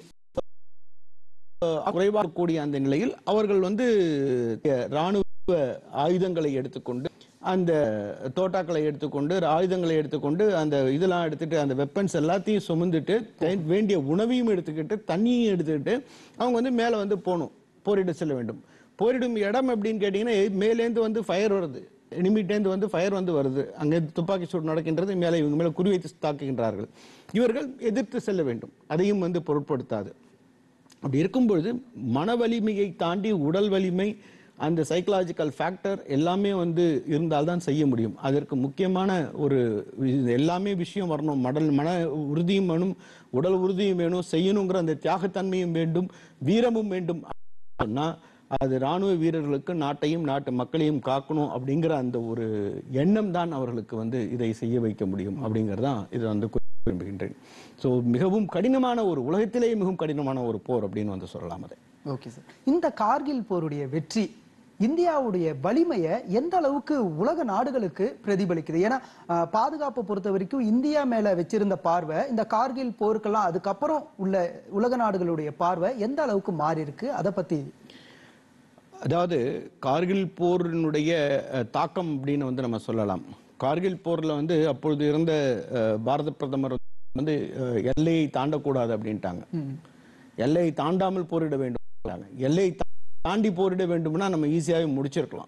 அஹ், குறைவாக கூடிய அந்த நிலையில் அவர்கள் வந்து அஹ், ராணுவ ஆயுதங்களை எடுத்துக்கொண்டு அந்த தோட்டாக்களை எடுத்துக்கொண்டு ஆயுதங்களை எடுத்துக்கொண்டு அந்த இதெல்லாம் எடுத்துட்டு அந்த வெப்பன்ஸ் எல்லாத்தையும் சுமந்துட்டு தே- வேண்டிய உணவையும் எடுத்துக்கிட்டு தண்ணியும் எடுத்துக்கிட்டு அவங்க வந்து மேலே வந்து போகணும் போரிட செல்ல வேண்டும் போரிடும் இடம் அப்படின்னு கேட்டிங்கன்னா மேலேந்து வந்து ஃபயர் வருது எனிமிட்டேந்து வந்து ஃபயர் வந்து வருது அங்கே துப்பாக்கி சூடு நடக்கின்றது மேலே இவங்க மேலே குறி வைத்து தாக்குகின்றார்கள் இவர்கள் எதிர்த்து செல்ல வேண்டும் அதையும் வந்து பொருட்படுத்தாது அப்படி இருக்கும் பொழுது மன வலிமையை தாண்டி உடல் வலிமை அந்த சைக்கலாஜிக்கல் ஃபேக்டர் எல்லாமே வந்து இருந்தால்தான் செய்ய முடியும் அதற்கு முக்கியமான ஒரு இது எல்லாமே விஷயம் வரணும் மடல் மன உறுதியும் வேணும் உடல் உறுதியும் வேணும் செய்யணுங்கிற அந்த தியாகத்தன்மையும் வேண்டும் வீரமும் வேண்டும் சொன்னா அது ராணுவ வீரர்களுக்கு நாட்டையும் நாட்டு மக்களையும் காக்கணும் அப்படிங்கிற அந்த ஒரு எண்ணம் தான் அவர்களுக்கு வந்து இதை செய்ய வைக்க முடியும் அப்படிங்கறதான் இதை வந்து குறிப்பிட விரும்புகின்றேன் ஸோ மிகவும் கடினமான ஒரு உலகத்திலேயே மிகவும் கடினமான ஒரு போர் அப்படின்னு வந்து சொல்லலாம் அதை ஓகே சார் இந்த கார்கில் போருடைய வெற்றி இந்தியாவுடைய வலிமையை எந்த அளவுக்கு உலக நாடுகளுக்கு பிரதிபலிக்குது ஏன்னா ஆஹ், பாதுகாப்பை பொறுத்த வரைக்கும் இந்தியா மேல வச்சிருந்த பார்வை இந்த கார்கில் போருக்கெல்லாம் அதுக்கப்புறம் உள்ள உலக நாடுகளுடைய பார்வை எந்த அளவுக்கு மாறி இருக்கு அதை பத்தி அதாவது கார்கில் போரினுடைய அஹ், தாக்கம் அப்படின்னு வந்து நம்ம சொல்லலாம் கார்கில் போர்ல வந்து அப்பொழுது இருந்த அஹ், பாரத பிரதமர் வந்து அஹ், எல்லையை தாண்டக்கூடாது அப்படின்ட்டாங்க எல்லையை தாண்டாமல் போரிட வேண்டும் எல்லையை தா- தாண்டி போரிட வேண்டும்னா நம்ம ஈஸியாகவே முடிச்சிருக்கலாம்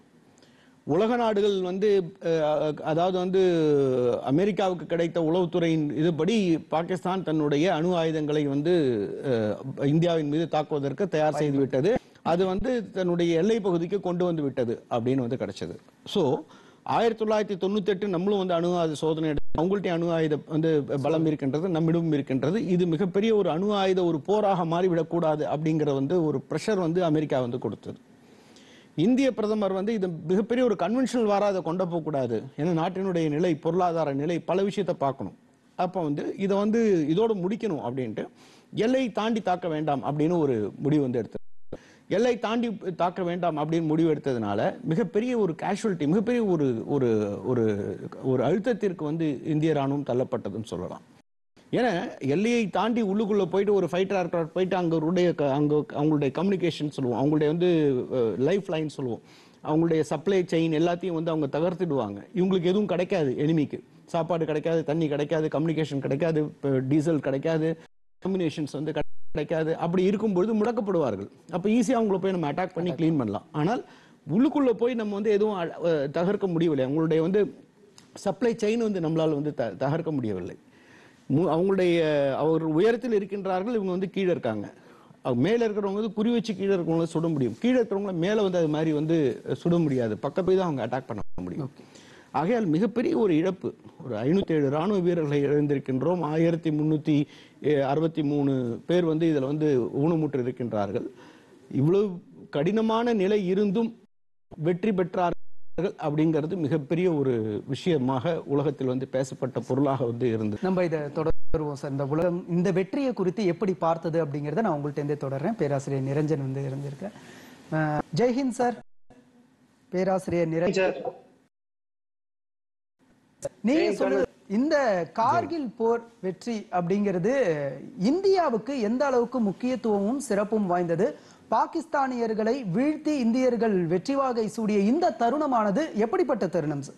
உலக நாடுகள் வந்து அஹ், அதாவது வந்து அமெரிக்காவுக்கு கிடைத்த உளவுத்துறையின் இதுபடி பாகிஸ்தான் தன்னுடைய அணு ஆயுதங்களை வந்து அஹ், இந்தியாவின் மீது தாக்குவதற்கு தயார் செய்து விட்டது அது வந்து தன்னுடைய எல்லை பகுதிக்கு கொண்டு வந்து விட்டது அப்படின்னு வந்து கிடைச்சது ஸோ ஆயிரத்தி தொள்ளாயிரத்தி தொண்ணூத்தி எட்டு நம்மளும் வந்து அணு ஆயுத சோதனை எடுத்து அவங்கள்ட்ட அணு ஆயுத வந்து பலம் இருக்கின்றது நம்மிடமும் இருக்கின்றது இது மிகப்பெரிய ஒரு அணு ஆயுத ஒரு போராக மாறிவிடக்கூடாது அப்படிங்கிற வந்து ஒரு ப்ரெஷர் வந்து அமெரிக்கா வந்து கொடுத்தது இந்திய பிரதமர் வந்து இது மிகப்பெரிய ஒரு கன்வென்ஷனல் வாரா அதை கொண்டு போகக்கூடாது ஏன்னா நாட்டினுடைய நிலை பொருளாதார நிலை பல விஷயத்தை பார்க்கணும் அப்போ வந்து இதை வந்து இதோட முடிக்கணும் அப்படின்ட்டு எல்லை தாண்டி தாக்க வேண்டாம் அப்படின்னு ஒரு முடிவு வந்து எடுத்தது எல்லை தாண்டி தாக்க வேண்டாம் அப்படின்னு முடிவு எடுத்ததுனால மிகப்பெரிய ஒரு கேஷுவலிட்டி மிகப்பெரிய ஒரு ஒரு ஒரு ஒரு அழுத்தத்திற்கு வந்து இந்திய ராணுவம் தள்ளப்பட்டதுன்னு சொல்லலாம் ஏன்னா எல்லையை தாண்டி உள்ளுக்குள்ள போயிட்டு ஒரு ஃபைட்டர் ஏர்க்ராஃப்ட் போயிட்டு அங்களுடைய க- அங்க அவங்களுடைய கம்யூனிகேஷன் சொல்லுவோம் அவங்களுடைய வந்து லைஃப் லைன் சொல்லுவோம் அவங்களுடைய சப்ளை செயின் எல்லாத்தையும் வந்து அவங்க தகர்த்துடுவாங்க இவங்களுக்கு எதுவும் கிடைக்காது எனிமிக்கு சாப்பாடு கிடைக்காது தண்ணி கிடைக்காது கம்யூனிகேஷன் கிடைக்காது டீசல் கிடைக்காது கம்யூனிகேஷன்ஸ் வந்து கிடை- கிடைக்காது அப்படி இருக்கும்பொழுது முடக்கப்படுவார்கள் அப்போ ஈஸியாக அவங்கள போய் நம்ம அட்டாக் பண்ணி க்ளீன் பண்ணலாம் ஆனால் உள்ளுக்குள்ள போய் நம்ம வந்து எதுவும் அ- அஹ் தகர்க்க முடியவில்லை அவங்களுடைய வந்து சப்ளை செயின் வந்து நம்மளால வந்து த- தகர்க்க முடியவில்லை மு- அவங்களுடைய அவர் உயரத்தில் இருக்கின்றார்கள் இவங்க வந்து கீழே இருக்காங்க அவங்க மேல இருக்கிறவங்க வந்து குறி வச்சு கீழே இருக்கிறவங்கள சுட முடியும் கீழே இருக்கிறவங்கள மேல வந்து அது மாதிரி வந்து சுட முடியாது பக்கம் போய் தான் அவங்க அட்டாக் பண்ண முடியும் ஆகையால் மிகப்பெரிய ஒரு இழப்பு ஒரு ஐநூத்தி ஏழு ராணுவ வீரர்களை இழந்திருக்கின்றோம் ஆயிரத்தி முன்னூத்தி அறுபத்தி மூணு பேர் வந்து இதுல வந்து ஊனமுற்று இருக்கின்றார்கள் இவ்வளவு கடினமான நிலை இருந்தும் வெற்றி பெற்றார்கள் அப்படிங்கிறது மிகப்பெரிய ஒரு விஷயமாக உலகத்தில் வந்து பேசப்பட்ட பொருளாக வந்து இருந்தது நம்ம இதை தொடருவோம் சார் இந்த உலகம் இந்த வெற்றியை குறித்து எப்படி பார்த்தது அப்படிங்கறத நான் உங்கள்ட்ட இருந்தே தொடர்றேன் பேராசிரியர் நிரஞ்சன் வந்து இருந்திருக்கேன் அஹ், ஜெய்ஹிந்த் சார் பேராசிரியர் நிரஞ்சன் நீங்க சொல்லுங்க இந்த கார்கில் போர் வெற்றி அப்படிங்கிறது இந்தியாவுக்கு எந்த அளவுக்கு முக்கியத்துவமும் சிறப்பும் வாய்ந்தது பாகிஸ்தானியர்களை வீழ்த்தி இந்தியர்கள் வெற்றி வாகை சூடிய இந்த தருணமானது எப்படிப்பட்ட தருணம் சார்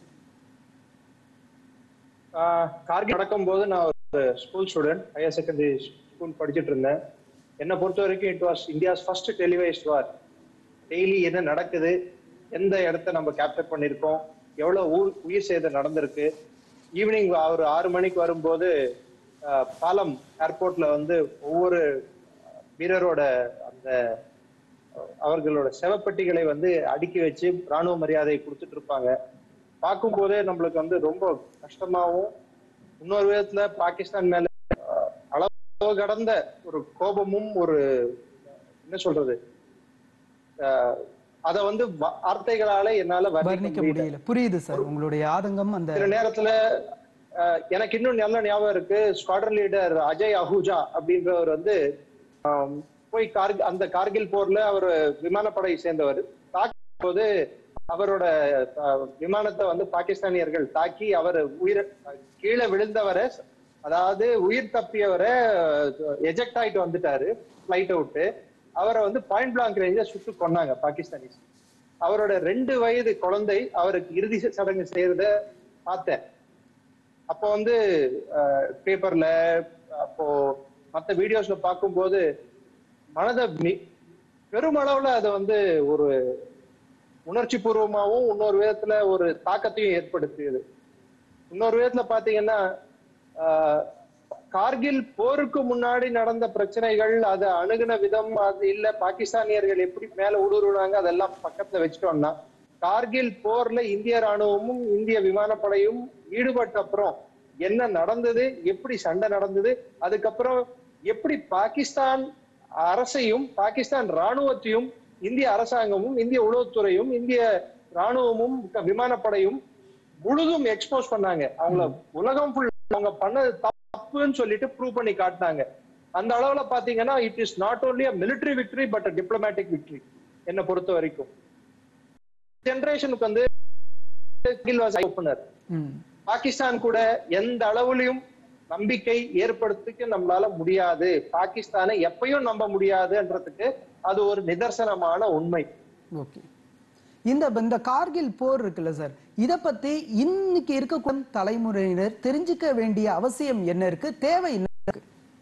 ஆஹ் கார்கில் நடக்கும்போது நான் ஒரு school student higher secondary school படிச்சுட்டு இருந்தேன் என்னை பொறுத்த வரைக்கும் it was India's first televised war daily என்ன நடக்குது எந்த இடத்த நம்ம கேப்சர் பண்ணியிருக்கோம் எவ்வளவு ஊர் உயிர் சேதம் நடந்திருக்கு ஈவினிங் ஒரு ஆறு மணிக்கு வரும்போது ஆஹ் பாலம் ஏர்போர்ட்ல வந்து ஒவ்வொரு வீரரோட அந்த அவர்களோட செவப்பெட்டிகளை வந்து அடுக்கி வச்சு ராணுவ மரியாதை கொடுத்துட்டு இருப்பாங்க பார்க்கும் போதே நம்மளுக்கு வந்து ரொம்ப கஷ்டமாவும் இன்னொரு விதத்துல பாகிஸ்தான் மேல அஹ், அளவு கடந்த ஒரு கோபமும் ஒரு என்ன சொல்றது அஹ், அத வந்து வ- வார்த்தைகளால என்னால வர்ணிக்க வர்ணிக்க முடியல முடியல புரியுது சார் உங்களுடைய ஆதங்கம் அந்த சில நேரத்துல அஹ், எனக்கு இன்னும் நல்ல ஞாபகம் இருக்கு ஸ்குவாட்ரன் லீடர் அஜய் அஹூஜா அப்படின்றவர் வந்து ஆம், போய் கார்கி அந்த கார்கில் போர்ல அவர் விமானப்படை சேர்ந்தவர் தாக்கும் போது அவரோட அஹ், விமானத்தை வந்து பாகிஸ்தானியர்கள் தாக்கி அவர் உயிர கீழே விழுந்தவரை அதாவது உயிர் தப்பியவரை எஜெக்ட் ஆயிட்டு வந்துட்டாரு ஃபிளைட் விட்டு அவரை வந்து பாயிண்ட் பிளாங்க் ரேஞ்ச சுட்டு கொன்னாங்க பாகிஸ்தானிஸ் அவரோட ரெண்டு வயது குழந்தை அவருக்கு இறுதி சடங்கு செய்யறத பார்த்தேன் அப்போ வந்து பேப்பர்ல அப்போ மற்ற வீடியோஸ்ல பார்க்கும்போது மனதை மி- பெருமளவுல அதை வந்து ஒரு உணர்ச்சி பூர்வமாவும் இன்னொரு விதத்துல ஒரு தாக்கத்தையும் ஏற்படுத்தியது இன்னொரு விதத்துல பாத்தீங்கன்னா ஆஹ், கார்கில் போருக்கு முன்னாடி நடந்த பிரச்சனைகள் அதை அணுகுன விதம் அது இல்ல பாகிஸ்தானியர்கள் எப்படி மேல ஊடுருவினாங்க அதெல்லாம் பக்கத்துல வச்சுட்டோம்னா கார்கில் போர்ல இந்திய ராணுவமும் இந்திய விமானப்படையும் ஈடுபட்ட அப்புறம் என்ன நடந்தது எப்படி சண்டை நடந்தது அதுக்கப்புறம் எப்படி பாகிஸ்தான் அரசையும் பாகிஸ்தான் ராணுவத்தையும் இந்திய அரசாங்கமும் இந்திய உளவுத்துறையும் இந்திய ராணுவமும் விமானப்படையும் முழுதும் எக்ஸ்போஸ் பண்ணாங்க அவங்கள உலகம் ஃபுல் அவங்க பண்ணது தப்புன்னு சொல்லிட்டு ப்ரூவ் பண்ணி காட்டினாங்க அந்த அளவுல பாத்தீங்கன்னா it is not only a military victory but a diplomatic victory என்னை பொறுத்த வரைக்கும் ஜெனரேஷனுக்கு வந்து ஓப்பனர் ம் பாகிஸ்தான் கூட எந்த அளவுலயும் நம்பிக்கை ஏற்படுத்திக்க நம்மளால முடியாது பாகிஸ்தானை எப்பயும் நம்ப முடியாதுன்றதுக்கு அது ஒரு நிதர்சனமான உண்மை ஓகே இந்த இந்த கார்கில் போர் இருக்குல்ல சார் இத பத்தி இன்னைக்கு இருக்கக்கூடிய தலைமுறையினர் தெரிஞ்சுக்க வேண்டிய அவசியம் என்ன இருக்கு தேவை என்ன இருக்கு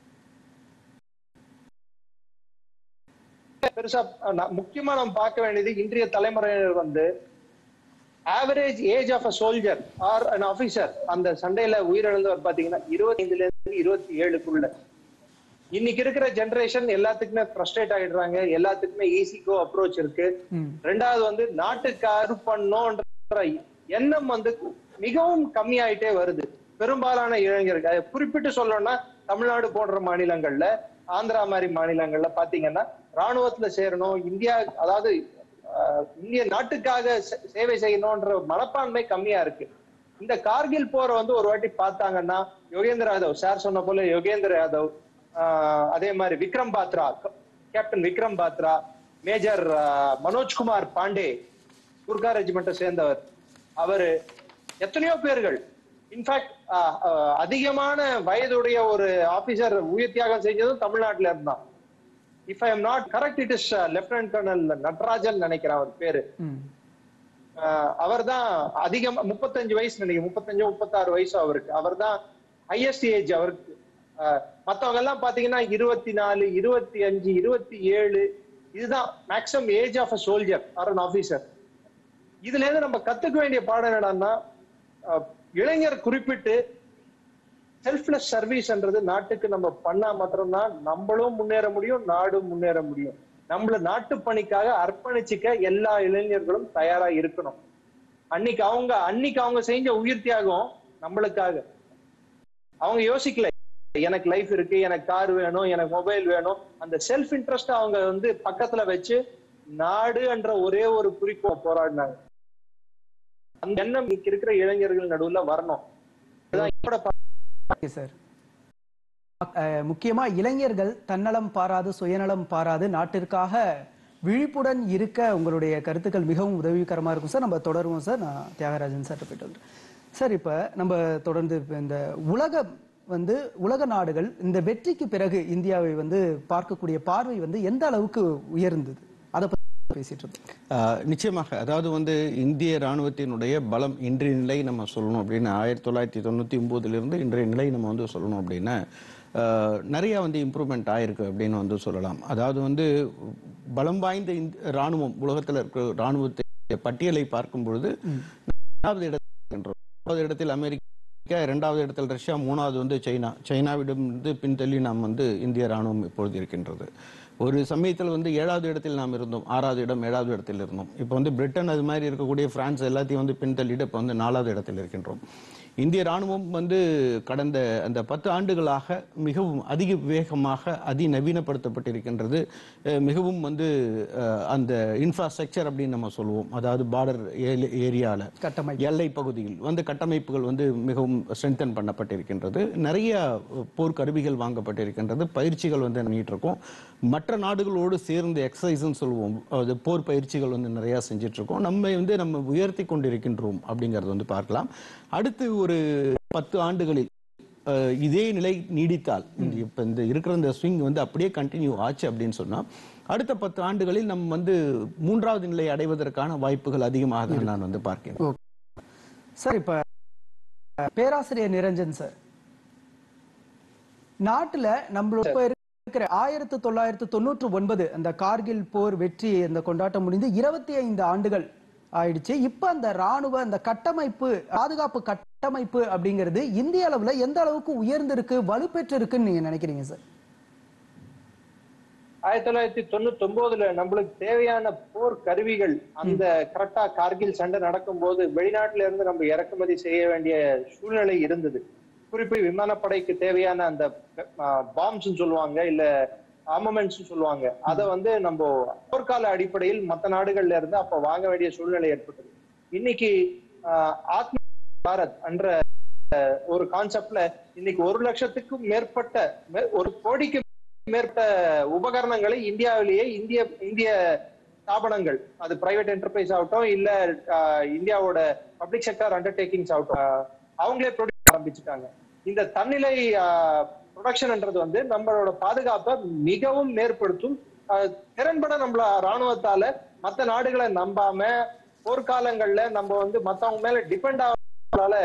பெருசா அஹ், முக்கியமா நம்ம பார்க்க வேண்டியது இன்றைய தலைமுறையினர் வந்து average age of a soldier or an officer அந்த சண்டையில உயிரிழந்தவர் பாத்தீங்கன்னா இருபத்தைந்துல இருந்து இருபத்தி ஏழுக்குள்ள இன்னைக்கு இருக்கிற ஜெனரேஷன் எல்லாத்துக்குமே ஃப்ரஸ்ட்ரேட் ஆயிடுறாங்க எல்லாத்துக்குமே ஈஸிக்கோ அப்ரோச் இருக்கு ம். ரெண்டாவது வந்து நாட்டுக்கு அர்ப்பணம்ன்ற எண்ணம் வந்து மிகவும் கம்மியாயிட்டே வருது பெரும்பாலான இளைஞர்கள் அதை குறிப்பிட்டு சொல்லணும்னா தமிழ்நாடு போன்ற மாநிலங்கள்ல ஆந்திரா மாதிரி மாநிலங்கள்ல பாத்தீங்கன்னா ராணுவத்துல சேரணும் இந்தியா அதாவது ஆஹ், இந்திய நாட்டுக்காக சே- சேவை செய்யணும்ன்ற மனப்பான்மை கம்மியா இருக்கு இந்த கார்கில் போரை வந்து ஒரு வாட்டி பார்த்தாங்கன்னா யோகேந்திர யாதவ் சார் சொன்ன போல யோகேந்திர யாதவ் ஆஹ், அதே மாதிரி விக்ரம் பாத்ரா கேப்டன் விக்ரம் பாத்ரா மேஜர் ஆஹ், மனோஜ்குமார் பாண்டே குர்கா ரெஜிமெண்ட்டை சேர்ந்தவர் அவரு எத்தனையோ பேர்கள் இன்ஃபேக்ட் அதிகமான வயதுடைய ஒரு ஆபீசர் உயிர் தியாகம் செஞ்சதும் தமிழ்நாட்டுல இருந்தான் if I am not correct it is lieutenant colonel Natarajan நினைக்கிறேன் அவர் பேரு ம் அவர் தான் அதிகம் முப்பத்தஞ்சு வயசு நினைக்கிறேன் முப்பத்தஞ்சு முப்பத்தாறு வயசு அவருக்கு அவர் தான் ஹையஸ்ட் ஏஜ் அவருக்கு ஆஹ் மத்தவங்க எல்லாம் பாத்தீங்கன்னா இருபத்தி நாலு இருபத்தி அஞ்சு இருபத்தி ஏழு இதுதான் maximum age of a soldier or an officer இதுல இருந்து நம்ம கத்துக்க வேண்டிய பாடம் என்னடான்னா ஆஹ் இளைஞர் குறிப்பிட்டு செல்ஃப்லெஸ் சர்வீஸ்ன்றது நாட்டுக்கு நம்ம பண்ணா மாத்திரம்தான் நம்மளும் முன்னேற முடியும் நாடும் முன்னேற முடியும் நம்மள நாட்டு பணிக்காக அர்ப்பணிச்சுக்க எல்லா இளைஞர்களும் தயாரா இருக்கணும் அன்னைக்கு அவங்க அன்னைக்கு அவங்க செஞ்ச உயிர் தியாகம் நம்மளுக்காக அவங்க யோசிக்கல எனக்கு லைஃப் இருக்கு எனக்கு கார் வேணும் எனக்கு மொபைல் வேணும் அந்த செல்ஃப் இன்ட்ரெஸ்ட் அவங்க வந்து பக்கத்துல வச்சு நாடு என்ற ஒரே ஒரு குறிக்கோள் போராடினாங்க அந்த எண்ணம் இன்னைக்கு இருக்கிற இளைஞர்கள் நடுவுல வரணும் இதுதான் என்னோட ஓகே சார் அஹ், முக்கியமா இளைஞர்கள் தன்னலம் பாராது சுயநலம் பாராது நாட்டிற்காக விழிப்புடன் இருக்க உங்களுடைய கருத்துக்கள் மிகவும் உதவிகரமா இருக்கும் சார் நம்ம தொடருவோம் சார் நான் தியாகராஜன் சார் போயிட்டு வந்துடுறேன். சார் இப்ப நம்ம தொடர்ந்து இப்ப இந்த உலக வந்து உலக நாடுகள் இந்த வெற்றிக்கு பிறகு இந்தியாவை வந்து பார்க்கக்கூடிய பார்வை வந்து எந்த அளவுக்கு உயர்ந்தது அதை பத்தி பேசிட்டு இருக்கோம் ஆஹ் நிச்சயமாக அதாவது வந்து இந்திய ராணுவத்தினுடைய பலம் இன்றைய நிலை நம்ம சொல்லணும் அப்படின்னா ஆயிரத்தி தொள்ளாயிரத்தி தொண்ணூற்றி ஒம்போதுலேருந்து இன்றைய நிலை நம்ம வந்து சொல்லணும் அப்படின்னா ஆஹ் நிறைய வந்து இம்ப்ரூவ்மெண்ட் ஆயிருக்கு அப்படின்னு வந்து சொல்லலாம் அதாவது வந்து பலம் வாய்ந்த இந்த ராணுவம் உலகத்தில் இருக்கிற ராணுவத்தை பட்டியலை பார்க்கும் பொழுது நாலாவது இடத்தில் இருக்கின்றோம் நாலாவது இடத்தில் அமெரிக்கா இரண்டாவது இடத்தில் ரஷ்யா மூணாவது வந்து சைனா சைனாவிடம் இருந்து பின்தள்ளி நாம் வந்து இந்திய ராணுவம் இப்பொழுது இருக்கின்றது ஒரு சமயத்தில் வந்து ஏழாவது இடத்தில் நாம் இருந்தோம் ஆறாவது இடம் ஏழாவது இடத்தில் இருந்தோம் இப்போ வந்து பிரிட்டன் அது மாதிரி இருக்கக்கூடிய பிரான்ஸ் எல்லாத்தையும் வந்து பின்தள்ளிட்டு இப்போ வந்து நாலாவது இடத்தில் இருக்கின்றோம் இந்திய ராணுவம் வந்து கடந்த அந்த பத்து ஆண்டுகளாக மிகவும் அதிக வேகமாக அதிநவீனப்படுத்தப்பட்டிருக்கின்றது அஹ் மிகவும் வந்து அஹ், அந்த இன்ஃப்ராஸ்ட்ரக்சர் அப்படின்னு நம்ம சொல்லுவோம் அதாவது பார்டர் ஏரியாவில் கட்டமைப்பு எல்லை பகுதியில் வந்து கட்டமைப்புகள் வந்து மிகவும் ஸ்ட்ரென்தன் பண்ணப்பட்டிருக்கின்றது நிறைய போர் கருவிகள் வாங்கப்பட்டிருக்கின்றது பயிற்சிகள் வந்து பண்ணிட்டு இருக்கோம் மற்ற நாடுகளோடு சேர்ந்து எக்ஸசைஸ்ன்னு சொல்லுவோம் அது போர் பயிற்சிகள் வந்து நிறைய செஞ்சுட்டு இருக்கோம் நம்ம வந்து நம்ம உயர்த்தி கொண்டிருக்கின்றோம் அப்படிங்கறது வந்து பார்க்கலாம் அடுத்து ஒரு பத்து ஆண்டுகளில் அஹ், இதே நிலை நீடித்தால் இந்த இப்ப இந்த இருக்கிற இந்த ஸ்விங் வந்து அப்படியே கண்டினியூ ஆச்சு அப்படின்னு சொன்னா அடுத்த பத்து ஆண்டுகளில் நம்ம வந்து மூன்றாவது நிலை அடைவதற்கான வாய்ப்புகள் அதிகமாக தான் நான் வந்து பார்க்கிறேன் சார் இப்ப பேராசிரியர் நிரஞ்சன் சார் நாட்டுல நம்மளோட இப்ப இருக்கிற ஆயிரத்தி தொள்ளாயிரத்தி தொண்ணூற்று ஒன்பது அந்த கார்கில் போர் வெற்றி அந்த கொண்டாட்டம் முடிந்து இருபத்தி ஐந்து ஆண்டுகள் ஆயிடுச்சு இப்ப அந்த ராணுவ அந்த கட்டமைப்பு பாதுகாப்பு கட்டமைப்பு அப்படிங்கிறது இந்திய அளவுல எந்த அளவுக்கு உயர்ந்திருக்கு வலுப்பெற்று இருக்குன்னு நீங்க நினைக்கிறீங்க சார் ஆயிரத்தி தொள்ளாயிரத்தி தொண்ணூத்தி ஒன்பதுல நம்மளுக்கு தேவையான போர் கருவிகள் அந்த கரெக்டா கார்கில் சண்டை நடக்கும்போது வெளிநாட்டுல இருந்து நம்ம இறக்குமதி செய்ய வேண்டிய சூழ்நிலை இருந்தது குறிப்பிட்டு விமானப்படைக்கு தேவையான அந்த பாம்ஸ் சொல்லுவாங்க இல்ல ஆர்மமெண்ட்ஸ் சொல்லுவாங்க அதை வந்து நம்ம போர்க்கால அடிப்படையில் மற்ற நாடுகள்ல இருந்து அப்ப வாங்க வேண்டிய சூழ்நிலை ஏற்பட்டது இன்னைக்கு ஆஹ், ஆத்ம பாரத் என்ற அஹ், ஒரு கான்செப்ட்ல இன்னைக்கு ஒரு லட்சத்துக்கும் மேற்பட்ட மே- ஒரு கோடிக்கு மேற்பட்ட உபகரணங்களை இந்தியாவிலேயே இந்திய இந்திய ஸ்தாபனங்கள் அது பிரைவேட் என்டர்பிரைஸ் ஆகட்டும் இல்ல ஆஹ், இந்தியாவோட பப்ளிக் செக்டர் அண்டர்டேக்கிங்ஸ் ஆகட்டும் ஆஹ், அவங்களே ப்ரொடியூஸ் ஆரம்பிச்சுட்டாங்க இந்த தன்னிலை ப்ரொடக்ஷன்ன்றது வந்து நம்மளோட பாதுகாப்பை மிகவும் மேற்படுத்தும் ஆஹ், திறன்பட நம்மள ராணுவத்தால மத்த நாடுகளை நம்பாம போர்க்காலங்கள்ல நம்ம வந்து மத்தவங்க மேல டிபெண்ட் ஆகலால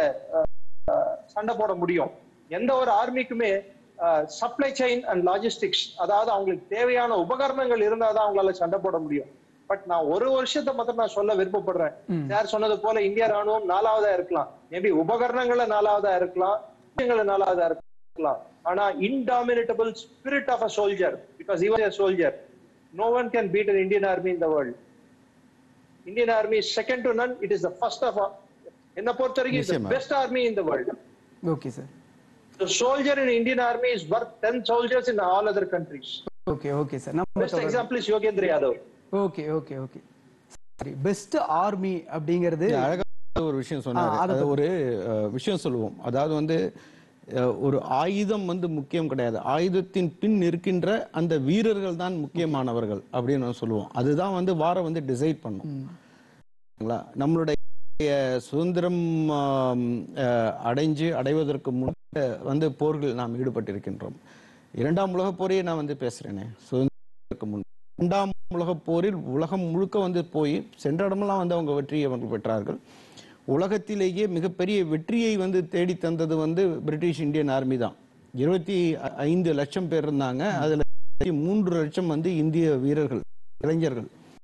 சண்டை போட முடியும் எந்த ஒரு ஆர்மிக்குமே சப்ளை செயின் அண்ட் லாஜிஸ்டிக்ஸ் அதாவது அவங்களுக்கு தேவையான உபகரணங்கள் இருந்தாதான் அவங்களால சண்டை போட முடியும் பட் நான் ஒரு வருஷத்தை மட்டும் நான் சொல்ல விருப்பப்படுறேன் சார் சொன்னது போல இந்திய ராணுவம் நாலாவதா இருக்கலாம் மேபி உபகரணங்கள நாலாவதா இருக்கலாம் விஷயங்கள நாலாவதா இருக்கலாம் ஆனா indomitable spirit of a soldier because இவர் a soldier no one can beat an Indian army in the world Indian army second to none it is the first of என்ன பொறுத்த வரைக்கும் நிச்சயமா. Best army in the world okay sir The soldier in Indian army is worth 10 soldiers in all other countries. Okay okay sir நம்ம Best example is Yogendra Yadav. Okay okay okay சரி best army அப்படிங்கிறது இது அழகா ஒரு விஷயம் சொன்னாரு ஆ, அதை அது ஒரு அஹ், விஷயம் சொல்லுவோம் அதாவது வந்து அஹ், ஒரு ஆயுதம் வந்து முக்கியம் கிடையாது ஆயுதத்தின் பின் இருக்கின்ற அந்த வீரர்கள் தான் முக்கியமானவர்கள் அப்படின்னு நம்ம சொல்லுவோம் அதுதான் வந்து வாரம் வந்து டிசைட் பண்ணும் சரிங்களா? நம்மளுடைய சுதந்திரம் ஆம், அஹ், அடைஞ்சு அடைவதற்கு முன் வந்து போர்கள் நாம் ஈடுபட்டிருக்கின்றோம் இரண்டாம் உலகப் போரையே நான் வந்து பேசுறேனே சுதந்திரத்துக்கு முன் இரண்டாம் உலகப் போரில் உலகம் முழுக்க வந்து போய் சென்ற இடமெல்லாம் வந்து அவங்க வெற்றியை அவர்கள் பெற்றார்கள் உலகத்திலேயே மிகப்பெரிய வெற்றியை வந்து தேடி தந்தது வந்து பிரிட்டிஷ் இந்தியன் ஆர்மி தான் இருபத்தி ஐந்து லட்சம் பேர் இருந்தாங்க அதுல மூன்று லட்சம் வந்து இந்திய வீரர்கள் இளைஞர்கள்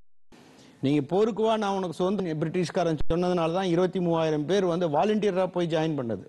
நீங்க போருக்கு வா நான் உனக்கு சுதந்திரம் பிரிட்டிஷ்காரன் சொன்னதுனால தான் இருபத்தி மூவாயிரம் பேர் வந்து வாலண்டியரா போய் ஜாயின் பண்ணது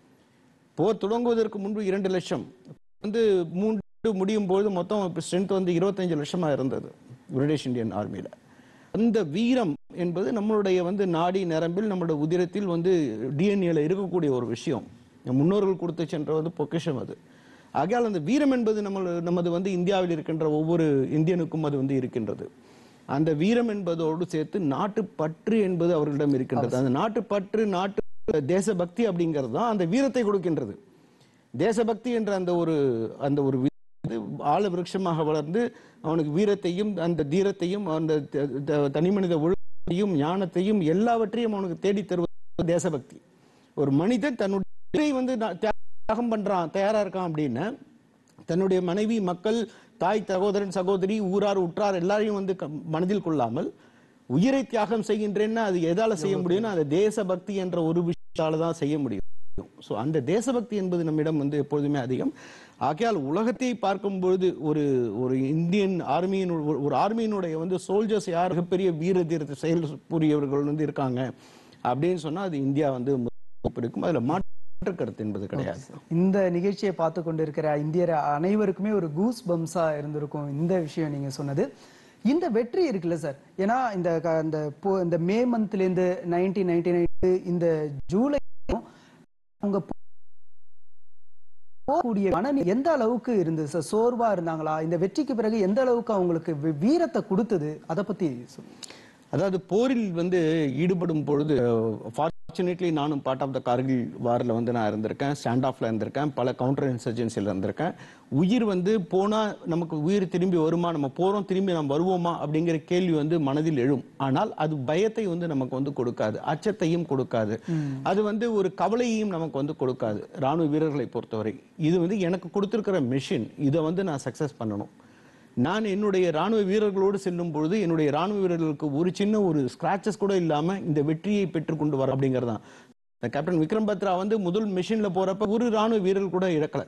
போர் தொடங்குவதற்கு முன்பு இரண்டு லட்சம் வந்து மூன்று முடியும் பொழுது மொத்தம் ஸ்ட்ரென்த் வந்து இருபத்தஞ்சு லட்சமா இருந்தது பிரிட்டிஷ் இந்தியன் ஆர்மியில அந்த வீரம் என்பது நம்மளுடைய வந்து நாடி நரம்பில் நம்மளுடைய உதிரத்தில் வந்து டிஎன்ஏல இருக்கக்கூடிய ஒரு விஷயம் நம் முன்னோர்கள் கொடுத்து சென்ற வந்து பொக்கிஷம் அது ஆகையால் அந்த வீரம் என்பது நம்ம நமது வந்து இந்தியாவில் இருக்கின்ற ஒவ்வொரு இந்தியனுக்கும் அது வந்து இருக்கின்றது அந்த வீரம் என்பதோடு சேர்த்து நாட்டுப்பற்று என்பது அவர்களிடம் இருக்கின்றது அந்த நாட்டுப்பற்று நாட்டு தேசபக்தி அப்படிங்கிறது தான் அந்த வீரத்தை கொடுக்கின்றது தேசபக்தி என்ற அந்த ஒரு அந்த ஒரு வி- இது ஆழ விருட்சமாக வளர்ந்து அவனுக்கு வீரத்தையும் அந்த தீரத்தையும் அந்த த- த- தனிமனித ஒழுக்கத்தையும் ஞானத்தையும் எல்லாவற்றையும் அவனுக்கு தேடி தருவது தேசபக்தி ஒரு மனிதன் தன்னுடைய உயிரை வந்து நான் தியாகம் பண்றான் தயாரா இருக்கான் அப்படின்னு தன்னுடைய மனைவி மக்கள் தாய் சகோதரன் சகோதரி ஊரார் உற்றார் எல்லாரையும் வந்து க- மனதில் கொள்ளாமல் உயிரை தியாகம் செய்கின்றேன்னா அது எதால செய்ய முடியும்னா அது தேசபக்தி என்ற ஒரு விஷயத்தால தான் செய்ய முடியும் ஸோ அந்த தேசபக்தி என்பது நம்மிடம் வந்து எப்பொழுதுமே அதிகம் ஆகையால் உலகத்தை பார்க்கும் பொழுது ஒரு ஒரு இந்தியன் ஆர்மியின் ஒரு ஆர்மியினுடைய வந்து சோல்ஜர்ஸ் யார் மிகப்பெரிய வீர தீரத்தை செயல் புரியவர்கள் வந்து இருக்காங்க அப்படின்னு சொன்னா அது இந்தியா வந்து முதலிடம் இருக்கும் அதுல மாற்று கருத்து என்பது கிடையாது இந்த நிகழ்ச்சியை பார்த்து கொண்டிருக்கிற இந்தியர் அனைவருக்குமே ஒரு கூஸ் பம்ஸா இருந்திருக்கும் இந்த விஷயம் நீங்க சொன்னது இந்த வெற்றி இருக்குல்ல சார் ஏன்னா இந்த க- இந்த போ- இந்த மே மந்த்ல இருந்து நைன்டீன் நைன்டி நைன் இந்த ஜூலை அவங்க போ- போகக்கூடிய மனநிலை எந்த அளவுக்கு இருந்தது சார் சோர்வா இருந்தாங்களா இந்த வெற்றிக்கு பிறகு எந்த அளவுக்கு அவங்களுக்கு வி- வீரத்தை கொடுத்தது அதை பத்தி சொல்லுங்க அதாவது போரில் வந்து ஈடுபடும் பொழுது ஃபார்ச்சுனேட்லி நானும் பார்ட் ஆஃப் த கார்கில் வாரில் வந்து நான் இருந்திருக்கேன் ஸ்டாண்ட் ஆஃப்ல இருந்திருக்கேன் பல கவுண்டர் இன்சர்ஜென்சியில் இருந்திருக்கேன் உயிர் வந்து போனா நமக்கு உயிர் திரும்பி வருமா நம்ம போறோம் திரும்பி நம்ம வருவோமா அப்படிங்கிற கேள்வி வந்து மனதில் எழும் ஆனால் அது பயத்தை வந்து நமக்கு வந்து கொடுக்காது அச்சத்தையும் கொடுக்காது அது வந்து ஒரு கவலையையும் நமக்கு வந்து கொடுக்காது ராணுவ வீரர்களை பொறுத்தவரை இது வந்து எனக்கு கொடுத்திருக்கிற மிஷின் இதை வந்து நான் சக்சஸ் பண்ணணும் நான் என்னுடைய ராணுவ வீரர்களோடு செல்லும் பொழுது என்னுடைய ராணுவ வீரர்களுக்கு ஒரு சின்ன ஒரு ஸ்கிராச்சஸ் கூட இல்லாம இந்த வெற்றியை பெற்றுக்கொண்டு வர அப்படிங்கறதுதான் இந்த கேப்டன் விக்ரம் பத்ரா வந்து முதல் மிஷின்ல போறப்ப ஒரு ராணுவ வீரர் கூட இழக்கல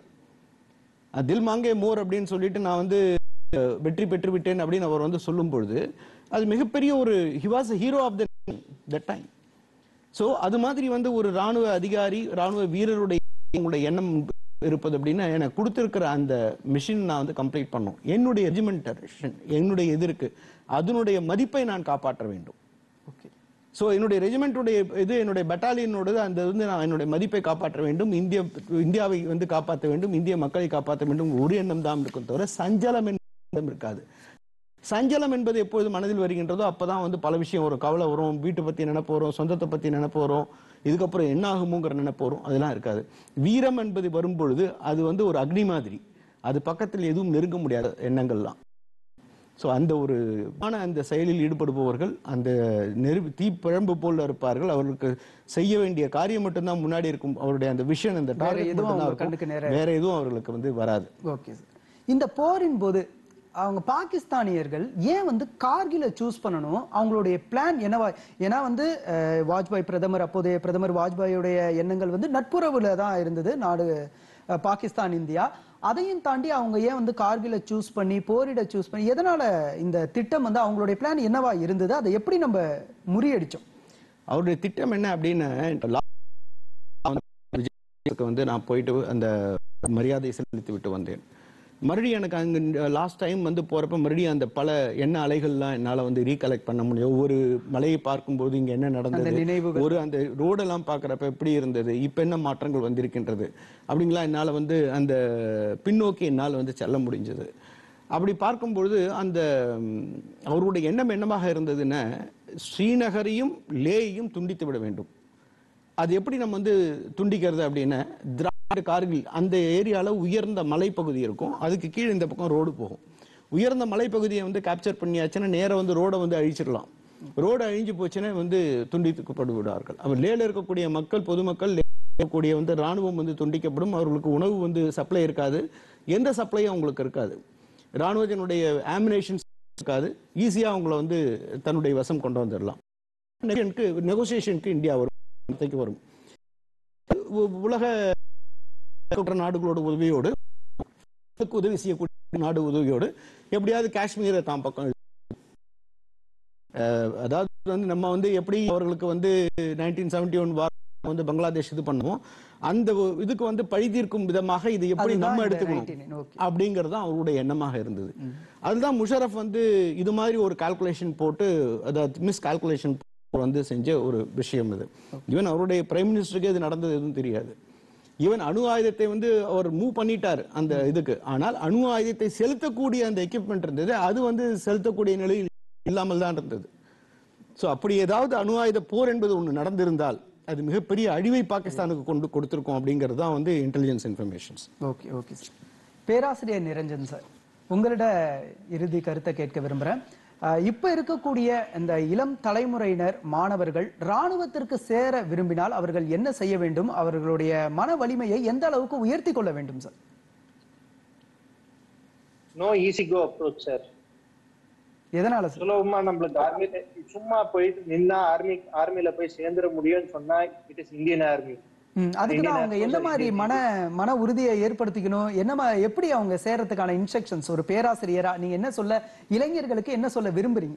அஹ் தில் மாங்கே மோர் அப்படின்னு சொல்லிட்டு நான் வந்து அஹ், வெற்றி பெற்று விட்டேன் அப்படின்னு அவர் வந்து சொல்லும் பொழுது அது மிகப்பெரிய ஒரு he was hero of the time so அது மாதிரி வந்து ஒரு ராணுவ அதிகாரி ராணுவ வீரருடைய உங்களுடைய எண்ணம் இருப்பது அப்படின்னா எனக்கு கொடுத்திருக்கிற அந்த மிஷின் நான் வந்து கம்ப்ளீட் பண்ணும் என்னுடைய ரெஜிமெண்டேஷன் என்னுடைய இது இருக்கு அதனுடைய மதிப்பை நான் காப்பாற்ற வேண்டும் ஓகே ஸோ என்னுடைய ரெஜிமெண்ட்டுடைய இது என்னுடைய பட்டாலியனோடது அந்த வந்து நான் என்னுடைய மதிப்பை காப்பாற்ற வேண்டும் இந்திய இந்தியாவை வந்து காப்பாற்ற வேண்டும் இந்திய மக்களை காப்பாற்ற வேண்டும் ஒரு எண்ணம் தான் இருக்கும் தவிர சஞ்சலம் எண்ணம் இருக்காது சஞ்சலம் என்பது எப்பொழுது மனதில் வருகின்றதோ அப்பதான் வந்து பல விஷயம் வரும் கவலை வரும் வீட்டை பத்தி நினைப்பு வரும் சொந்தத்தை பத்தி நினைப்பு வரும் இதுக்கப்புறம் என்ன ஆகுமோங்கிற நினைப்பு வரும் அதெல்லாம் இருக்காது வீரம் என்பது வரும்பொழுது அது வந்து ஒரு அக்னி மாதிரி அது பக்கத்தில் எதுவும் நெருங்க முடியாத எண்ணங்கள்லாம் ஸோ அந்த ஒரு ஆன அந்த செயலில் ஈடுபடுபவர்கள் அந்த நெரு தீப்பிழம்பு போல இருப்பார்கள் அவர்களுக்கு செய்ய வேண்டிய காரியம் மட்டும்தான் முன்னாடி இருக்கும் அவருடைய அந்த விஷன் அந்த வேற target எதுவும் மட்டும்தான் அவங்க இருக்கும். கண்ணுக்கு நேரா வேற எதுவும் அவர்களுக்கு வந்து வராது ஓகே சார் இந்த போரின் போது அவங்க பாகிஸ்தானியர்கள் ஏன் வந்து கார்கில சூஸ் பண்ணணும் அவங்களுடைய பிளான் என்னவா ஏன்னா வந்து அஹ், வாஜ்பாய் பிரதமர் அப்போதைய பிரதமர் வாஜ்பாயுடைய எண்ணங்கள் வந்து நட்புறவுல தான் இருந்தது நாடு அஹ், பாகிஸ்தான் இந்தியா அதையும் தாண்டி அவங்க ஏன் வந்து கார்கில சூஸ் பண்ணி போரிட சூஸ் பண்ணி எதனால இந்த திட்டம் வந்து அவங்களுடைய பிளான் என்னவா இருந்தது அதை எப்படி நம்ம முறியடிச்சோம் அவருடைய திட்டம் என்ன அப்படின்னு லா- விஜய்க்கு வந்து நான் போயிட்டு அந்த மரியாதை செலுத்தி விட்டு வந்தேன் மறுபடியும் எனக்கு அங்க லாஸ்ட் டைம் வந்து போறப்ப மறுபடியும் அந்த பல எண்ண அலைகள்லாம் என்னால வந்து ரீகலெக்ட் பண்ண முடியும் ஒவ்வொரு மலையை பார்க்கும்போது இங்க என்ன அந்த நடந்தது நினைவுகள் ஒரு அந்த ரோடெல்லாம் பார்க்கறப்ப எப்படி இருந்தது இப்ப என்ன மாற்றங்கள் வந்திருக்கின்றது அப்படிங்களா என்னால வந்து அந்த பின்னோக்கி என்னால் வந்து செல்ல முடிஞ்சது அப்படி பார்க்கும்பொழுது அந்த ம், அவருடைய எண்ணம் என்னமாக இருந்ததுன்னா ஸ்ரீநகரையும் லேயையும் துண்டித்து விட வேண்டும் அது எப்படி நம்ம வந்து துண்டிக்கிறது அப்படின்னா திராவிட கார்கில் அந்த ஏரியால உயர்ந்த மலைப்பகுதி இருக்கும் அதுக்கு கீழே இந்த பக்கம் ரோடு போகும் உயர்ந்த மலைப்பகுதியை வந்து கேப்சர் பண்ணியாச்சுன்னா நேரா வந்து ரோடை வந்து அழிச்சிடலாம் ரோடு அழிஞ்சு போச்சுன்னா வந்து துண்டித்துக்கப்பட்டு விடுவார்கள் அவர் லேல இருக்கக்கூடிய மக்கள் பொதுமக்கள் லே இருக்கக்கூடிய வந்து ராணுவம் வந்து துண்டிக்கப்படும் அவர்களுக்கு உணவு வந்து சப்ளை இருக்காது எந்த சப்ளையும் அவங்களுக்கு இருக்காது ராணுவத்தினுடைய ஆமினேஷன்ஸ் இருக்காது ஈஸியா அவங்கள வந்து தன்னுடைய வசம் கொண்டு வந்துடலாம் நெகோசியேஷனுக்கு இந்தியா வரும் வார்த்தைக்கு வரும் உ- உலக நாடுகளோட உதவியோடு உலகுக்கு உதவி செய்யக்கூடிய நாடு உதவியோடு எப்படியாவது காஷ்மீரை தான் பக்கம் அஹ், அதாவது வந்து நம்ம வந்து எப்படி அவர்களுக்கு வந்து நைன்டீன் செவன்டி ஒன் வார் வந்து பங்களாதேஷ் இது பண்ணுவோம் அந்த ஒ- இதுக்கு வந்து பழி தீர்க்கும் விதமாக இது எப்படி அதுதான் நம்ம இந்த எடுத்துக்கணும் 19 ஓகே அப்படிங்கிறது தான் அவருடைய எண்ணமாக இருந்தது அதுதான் முஷரஃப் வந்து இது மாதிரி ஒரு கால்குலேஷன் போட்டு அதாவது மிஸ் கால்குலேஷன் வந்து செஞ்ச ஒரு விஷயம் இது ஈவன் அவருடைய பிரைம் மினிஸ்டருக்கு இது நடந்தது எதுவும் தெரியாது ஈவன் அணு ஆயுதத்தை வந்து அவர் மூவ் பண்ணிட்டார் அந்த இதுக்கு ஆனால் அணு ஆயுதத்தை செலுத்தக்கூடிய அந்த எக்யூப்மெண்ட் இருந்தது அது வந்து செலுத்தக்கூடிய நிலையில் இல்லாமல் தான் இருந்தது சோ அப்படி ஏதாவது அணு ஆயுத போர் என்பது ஒன்று நடந்திருந்தால் அது மிகப்பெரிய அழிவை பாகிஸ்தானுக்கு கொண்டு கொடுத்திருக்கும் அப்படிங்கிறது தான் வந்து intelligence informations okay okay sir பேராசிரியர் நிரஞ்சன் சார் உங்களிட இறுதி கருத்தை கேட்க விரும்புறேன் அஹ், இப்ப இருக்கக்கூடிய இந்த இளம் தலைமுறையினர் மாணவர்கள் ராணுவத்திற்கு சேர விரும்பினால் அவர்கள் என்ன செய்ய வேண்டும் அவர்களுடைய மன வலிமையை எந்த அளவுக்கு உயர்த்தி கொள்ள வேண்டும் sir no easy go approach sir எதனால சார் சுலபமா நம்மளுக்கு ஆர்மில சும்மா போயிட்டு நின்னா ஆர்மி ஆர்மில போய் சேர்ந்துட முடியும்னு சொன்னா இட் இஸ் இந்தியன் ஆர்மி ம், அதுக்கு தான் அவங்க என்ன மாதிரி மன மன உறுதியை ஏற்படுத்திக்கணும் என்ன மா- எப்படி அவங்க சேரத்துக்கான இன்ஸ்ட்ரக்ஷன்ஸ் ஒரு பேராசிரியரா நீங்க என்ன சொல்ல இளைஞர்களுக்கு என்ன சொல்ல விரும்புறீங்க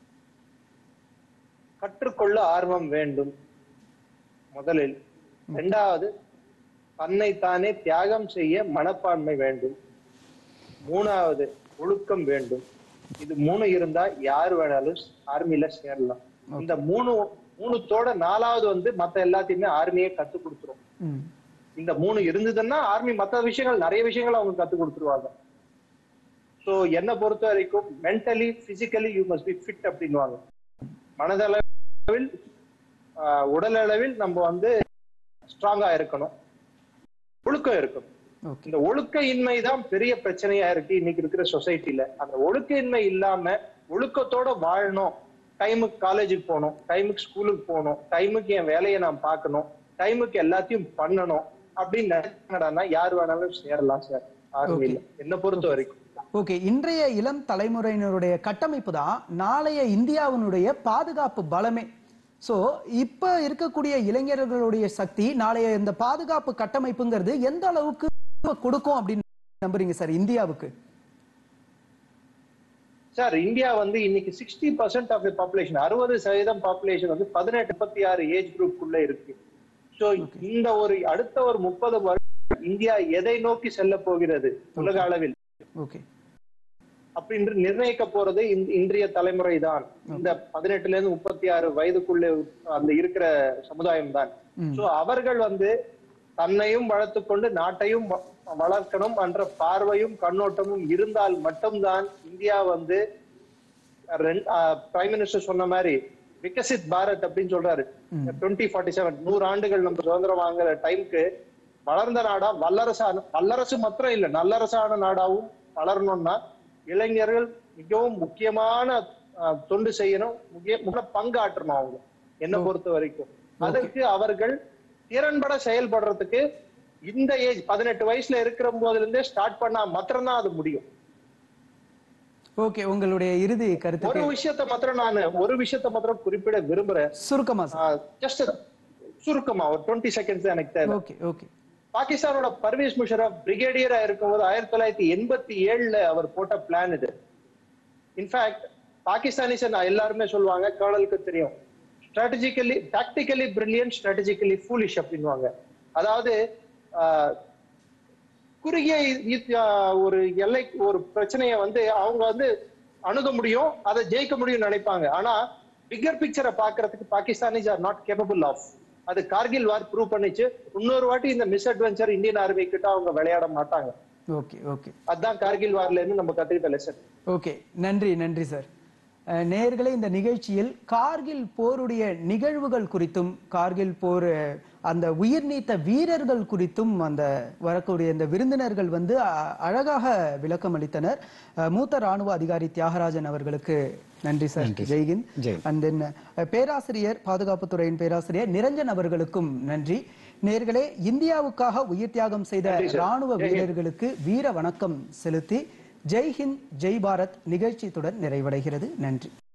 கற்றுக்கொள்ள ஆர்வம் வேண்டும் முதலில் இரண்டாவது தன்னைத்தானே தியாகம் செய்ய மனப்பான்மை வேண்டும் மூணாவது ஒழுக்கம் வேண்டும் இது மூணு இருந்தா யார் வேணாலும் ஆர்மில சேரலாம் இந்த மூணு மூணுத்தோட நாலாவது வந்து மத்த எல்லாத்தையுமே ஆர்மியே கத்து கொடுத்துரும் ம் இந்த மூணு இருந்ததுன்னா ஆர்மி மத்த விஷயங்கள் நிறைய விஷயங்கள் அவங்க கத்து கொடுத்துருவாங்க சோ என்னை பொறுத்த வரைக்கும் mentally physically you must be fit அப்படின்னுவாங்க மனதளவில் ஆஹ், உடல் அளவில் நம்ம வந்து ஸ்ட்ராங்கா இருக்கணும் ஒழுக்கம் இருக்கணும் ஓகே இந்த ஒழுக்க இன்மை தான் பெரிய பிரச்சனையா இருக்கு இன்னைக்கு இருக்கிற சொசைட்டில அந்த ஒழுக்க இன்மை இல்லாம ஒழுக்கத்தோட வாழணும் டைமுக்கு காலேஜுக்கு போகணும் டைமுக்கு ஸ்கூலுக்கு போகணும் டைமுக்கு என் வேலையை நான் பார்க்கணும் டைமுக்கு எல்லாத்தையும் பண்ணணும் அப்படின்னு நினைச்சாங்கன்னா யார் வேணாலும் சேரலாம் சார் ஆர்மி இல்ல என்ன பொறுத்த வரைக்கும் ஓகே இன்றைய இளம் தலைமுறையினருடைய கட்டமைப்பு தான் நாளைய இந்தியாவினுடைய பாதுகாப்பு பலமே சோ இப்ப இருக்கக்கூடிய இளைஞர்களுடைய சக்தி நாளைய இந்த பாதுகாப்பு கட்டமைப்புங்கிறது எந்த அளவுக்கு கொடுக்கும் அப்படின்னு நம்புறீங்க சார் இந்தியாவுக்கு சார் இந்தியா வந்து இன்னைக்கு சிக்ஸ்டி பர்சன்ட் ஆஃப் பாப்புலேஷன் அறுபது சதவீதம் பாப்புலேஷன் வந்து பதினெட்டு முப்பத்தி ஆறு ஏஜ் குரூப்புக்குள்ள இருக்கு சோ இந்த ஒரு அடுத்த ஒரு முப்பது வருடம் இந்தியா எதை நோக்கி செல்ல போகிறது உலக அளவில் ஓகே அப்படின்னு நிர்ணயிக்க போறது இந்த- இன்றைய தலைமுறை தான் இந்த பதினெட்டுல இருந்து முப்பத்தி ஆறு வயதுக்குள்ள அந்த இருக்கிற சமுதாயம் தான் ம். சோ அவர்கள் வந்து தன்னையும் வளர்த்துக் கொண்டு நாட்டையும் வ- வளர்க்கணும் என்ற பார்வையும் கண்ணோட்டமும் இருந்தால் மட்டும்தான் இந்தியா வந்து பிரைம் மினிஸ்டர் சொன்ன மாதிரி விகசித் பாரத் அப்படின்னு சொல்றாரு டுவெண்ட்டி ஃபார்ட்டி செவன் நூறு ஆண்டுகள் நம்ம சுதந்திரம் வாங்குற டைம்க்கு வளர்ந்த நாடா வல்லரசான வல்லரசு மாத்திரம் இல்ல நல்லரசான நாடாவும் வளரணும்னா இளைஞர்கள் மிகவும் முக்கியமான அஹ், தொண்டு செய்யணும் முக்கிய முக்கிய பங்காற்றணும் அவங்க என்ன பொறுத்த வரைக்கும் அதற்கு அவர்கள் திறன்பட செயல்படுறதுக்கு இந்த ஏஜ் பதினெட்டு வயசுல இருக்கிற போதுல இருந்தே ஸ்டார்ட் பண்ணா மாத்திரம்தான் அது முடியும் ஓகே உங்களுடைய இறுதி ஒரு கருத்து விஷயத்த மாத்திரம் நான் ஒரு விஷயத்த மாத்திரம் குறிப்பிட விரும்புறேன் சுருக்கமா சார் ஜஸ்ட் சுருக்கமா ஒரு டுவெண்ட்டி செகண்ட்ஸ் தான் எனக்கு தேவை ஓகே ஓகே பாகிஸ்தானோட பர்வேஸ் முஷரப் பிரிகேடியரா இருக்கும்போது ஆயிரத்தி தொள்ளாயிரத்தி எண்பத்தி ஏழுல அவர் போட்ட பிளான் இது இன்ஃபேக்ட் பாகிஸ்தானிஸ் எல்லாருமே சொல்லுவாங்க கேர்னலுக்கு தெரியும் strategically tactically brilliant strategically foolish அப்படின்வாங்க அதாவது ஆஹ், குறுகிய இ- இ- ஆஹ், ஒரு எல்லை ஒரு பிரச்சனையை வந்து அவங்க வந்து அணுக முடியும் அதை ஜெயிக்க முடியும் நினைப்பாங்க ஆனா பிக்கர் பிக்சரை பாக்குறதுக்கு Pakistanis are not capable of அது கார்கில் வார் ப்ரூவ் பண்ணிச்சு இன்னொரு வாட்டி இந்த மிஸ் அட்வென்ச்சர் இந்தியன் ஆர்மி கிட்ட அவங்க விளையாட மாட்டாங்க ஓகே ஓகே அதுதான் கார்கில் வார்ல இருந்து நம்ம கத்துக்கிட்ட லெசன் ஓகே நன்றி நன்றி சார் அஹ், நேயர்களே இந்த நிகழ்ச்சியில் கார்கில் போருடைய நிகழ்வுகள் குறித்தும் கார்கில் போர் அஹ், அந்த உயிர் நீத்த வீரர்கள் குறித்தும் அந்த வரக்கூடிய இந்த விருந்தினர்கள் வந்து அ- அழகாக விளக்கம் அளித்தனர் அஹ், மூத்த ராணுவ அதிகாரி தியாகராஜன் அவர்களுக்கு நன்றி சார் ஜெய்ஹிந்த் ஜெய். அண்ட் தென் பேராசிரியர் பாதுகாப்புத்துறையின் பேராசிரியர் நிரஞ்சன் அவர்களுக்கும் நன்றி நேர்களே இந்தியாவுக்காக உயிர் தியாகம் செய்த ராணுவ வீரர்களுக்கு வீர வணக்கம் செலுத்தி ஜெய் ஹிந்த் ஜெய் பாரத் நிகழ்ச்சி தொடர் நிறைவடைகிறது நன்றி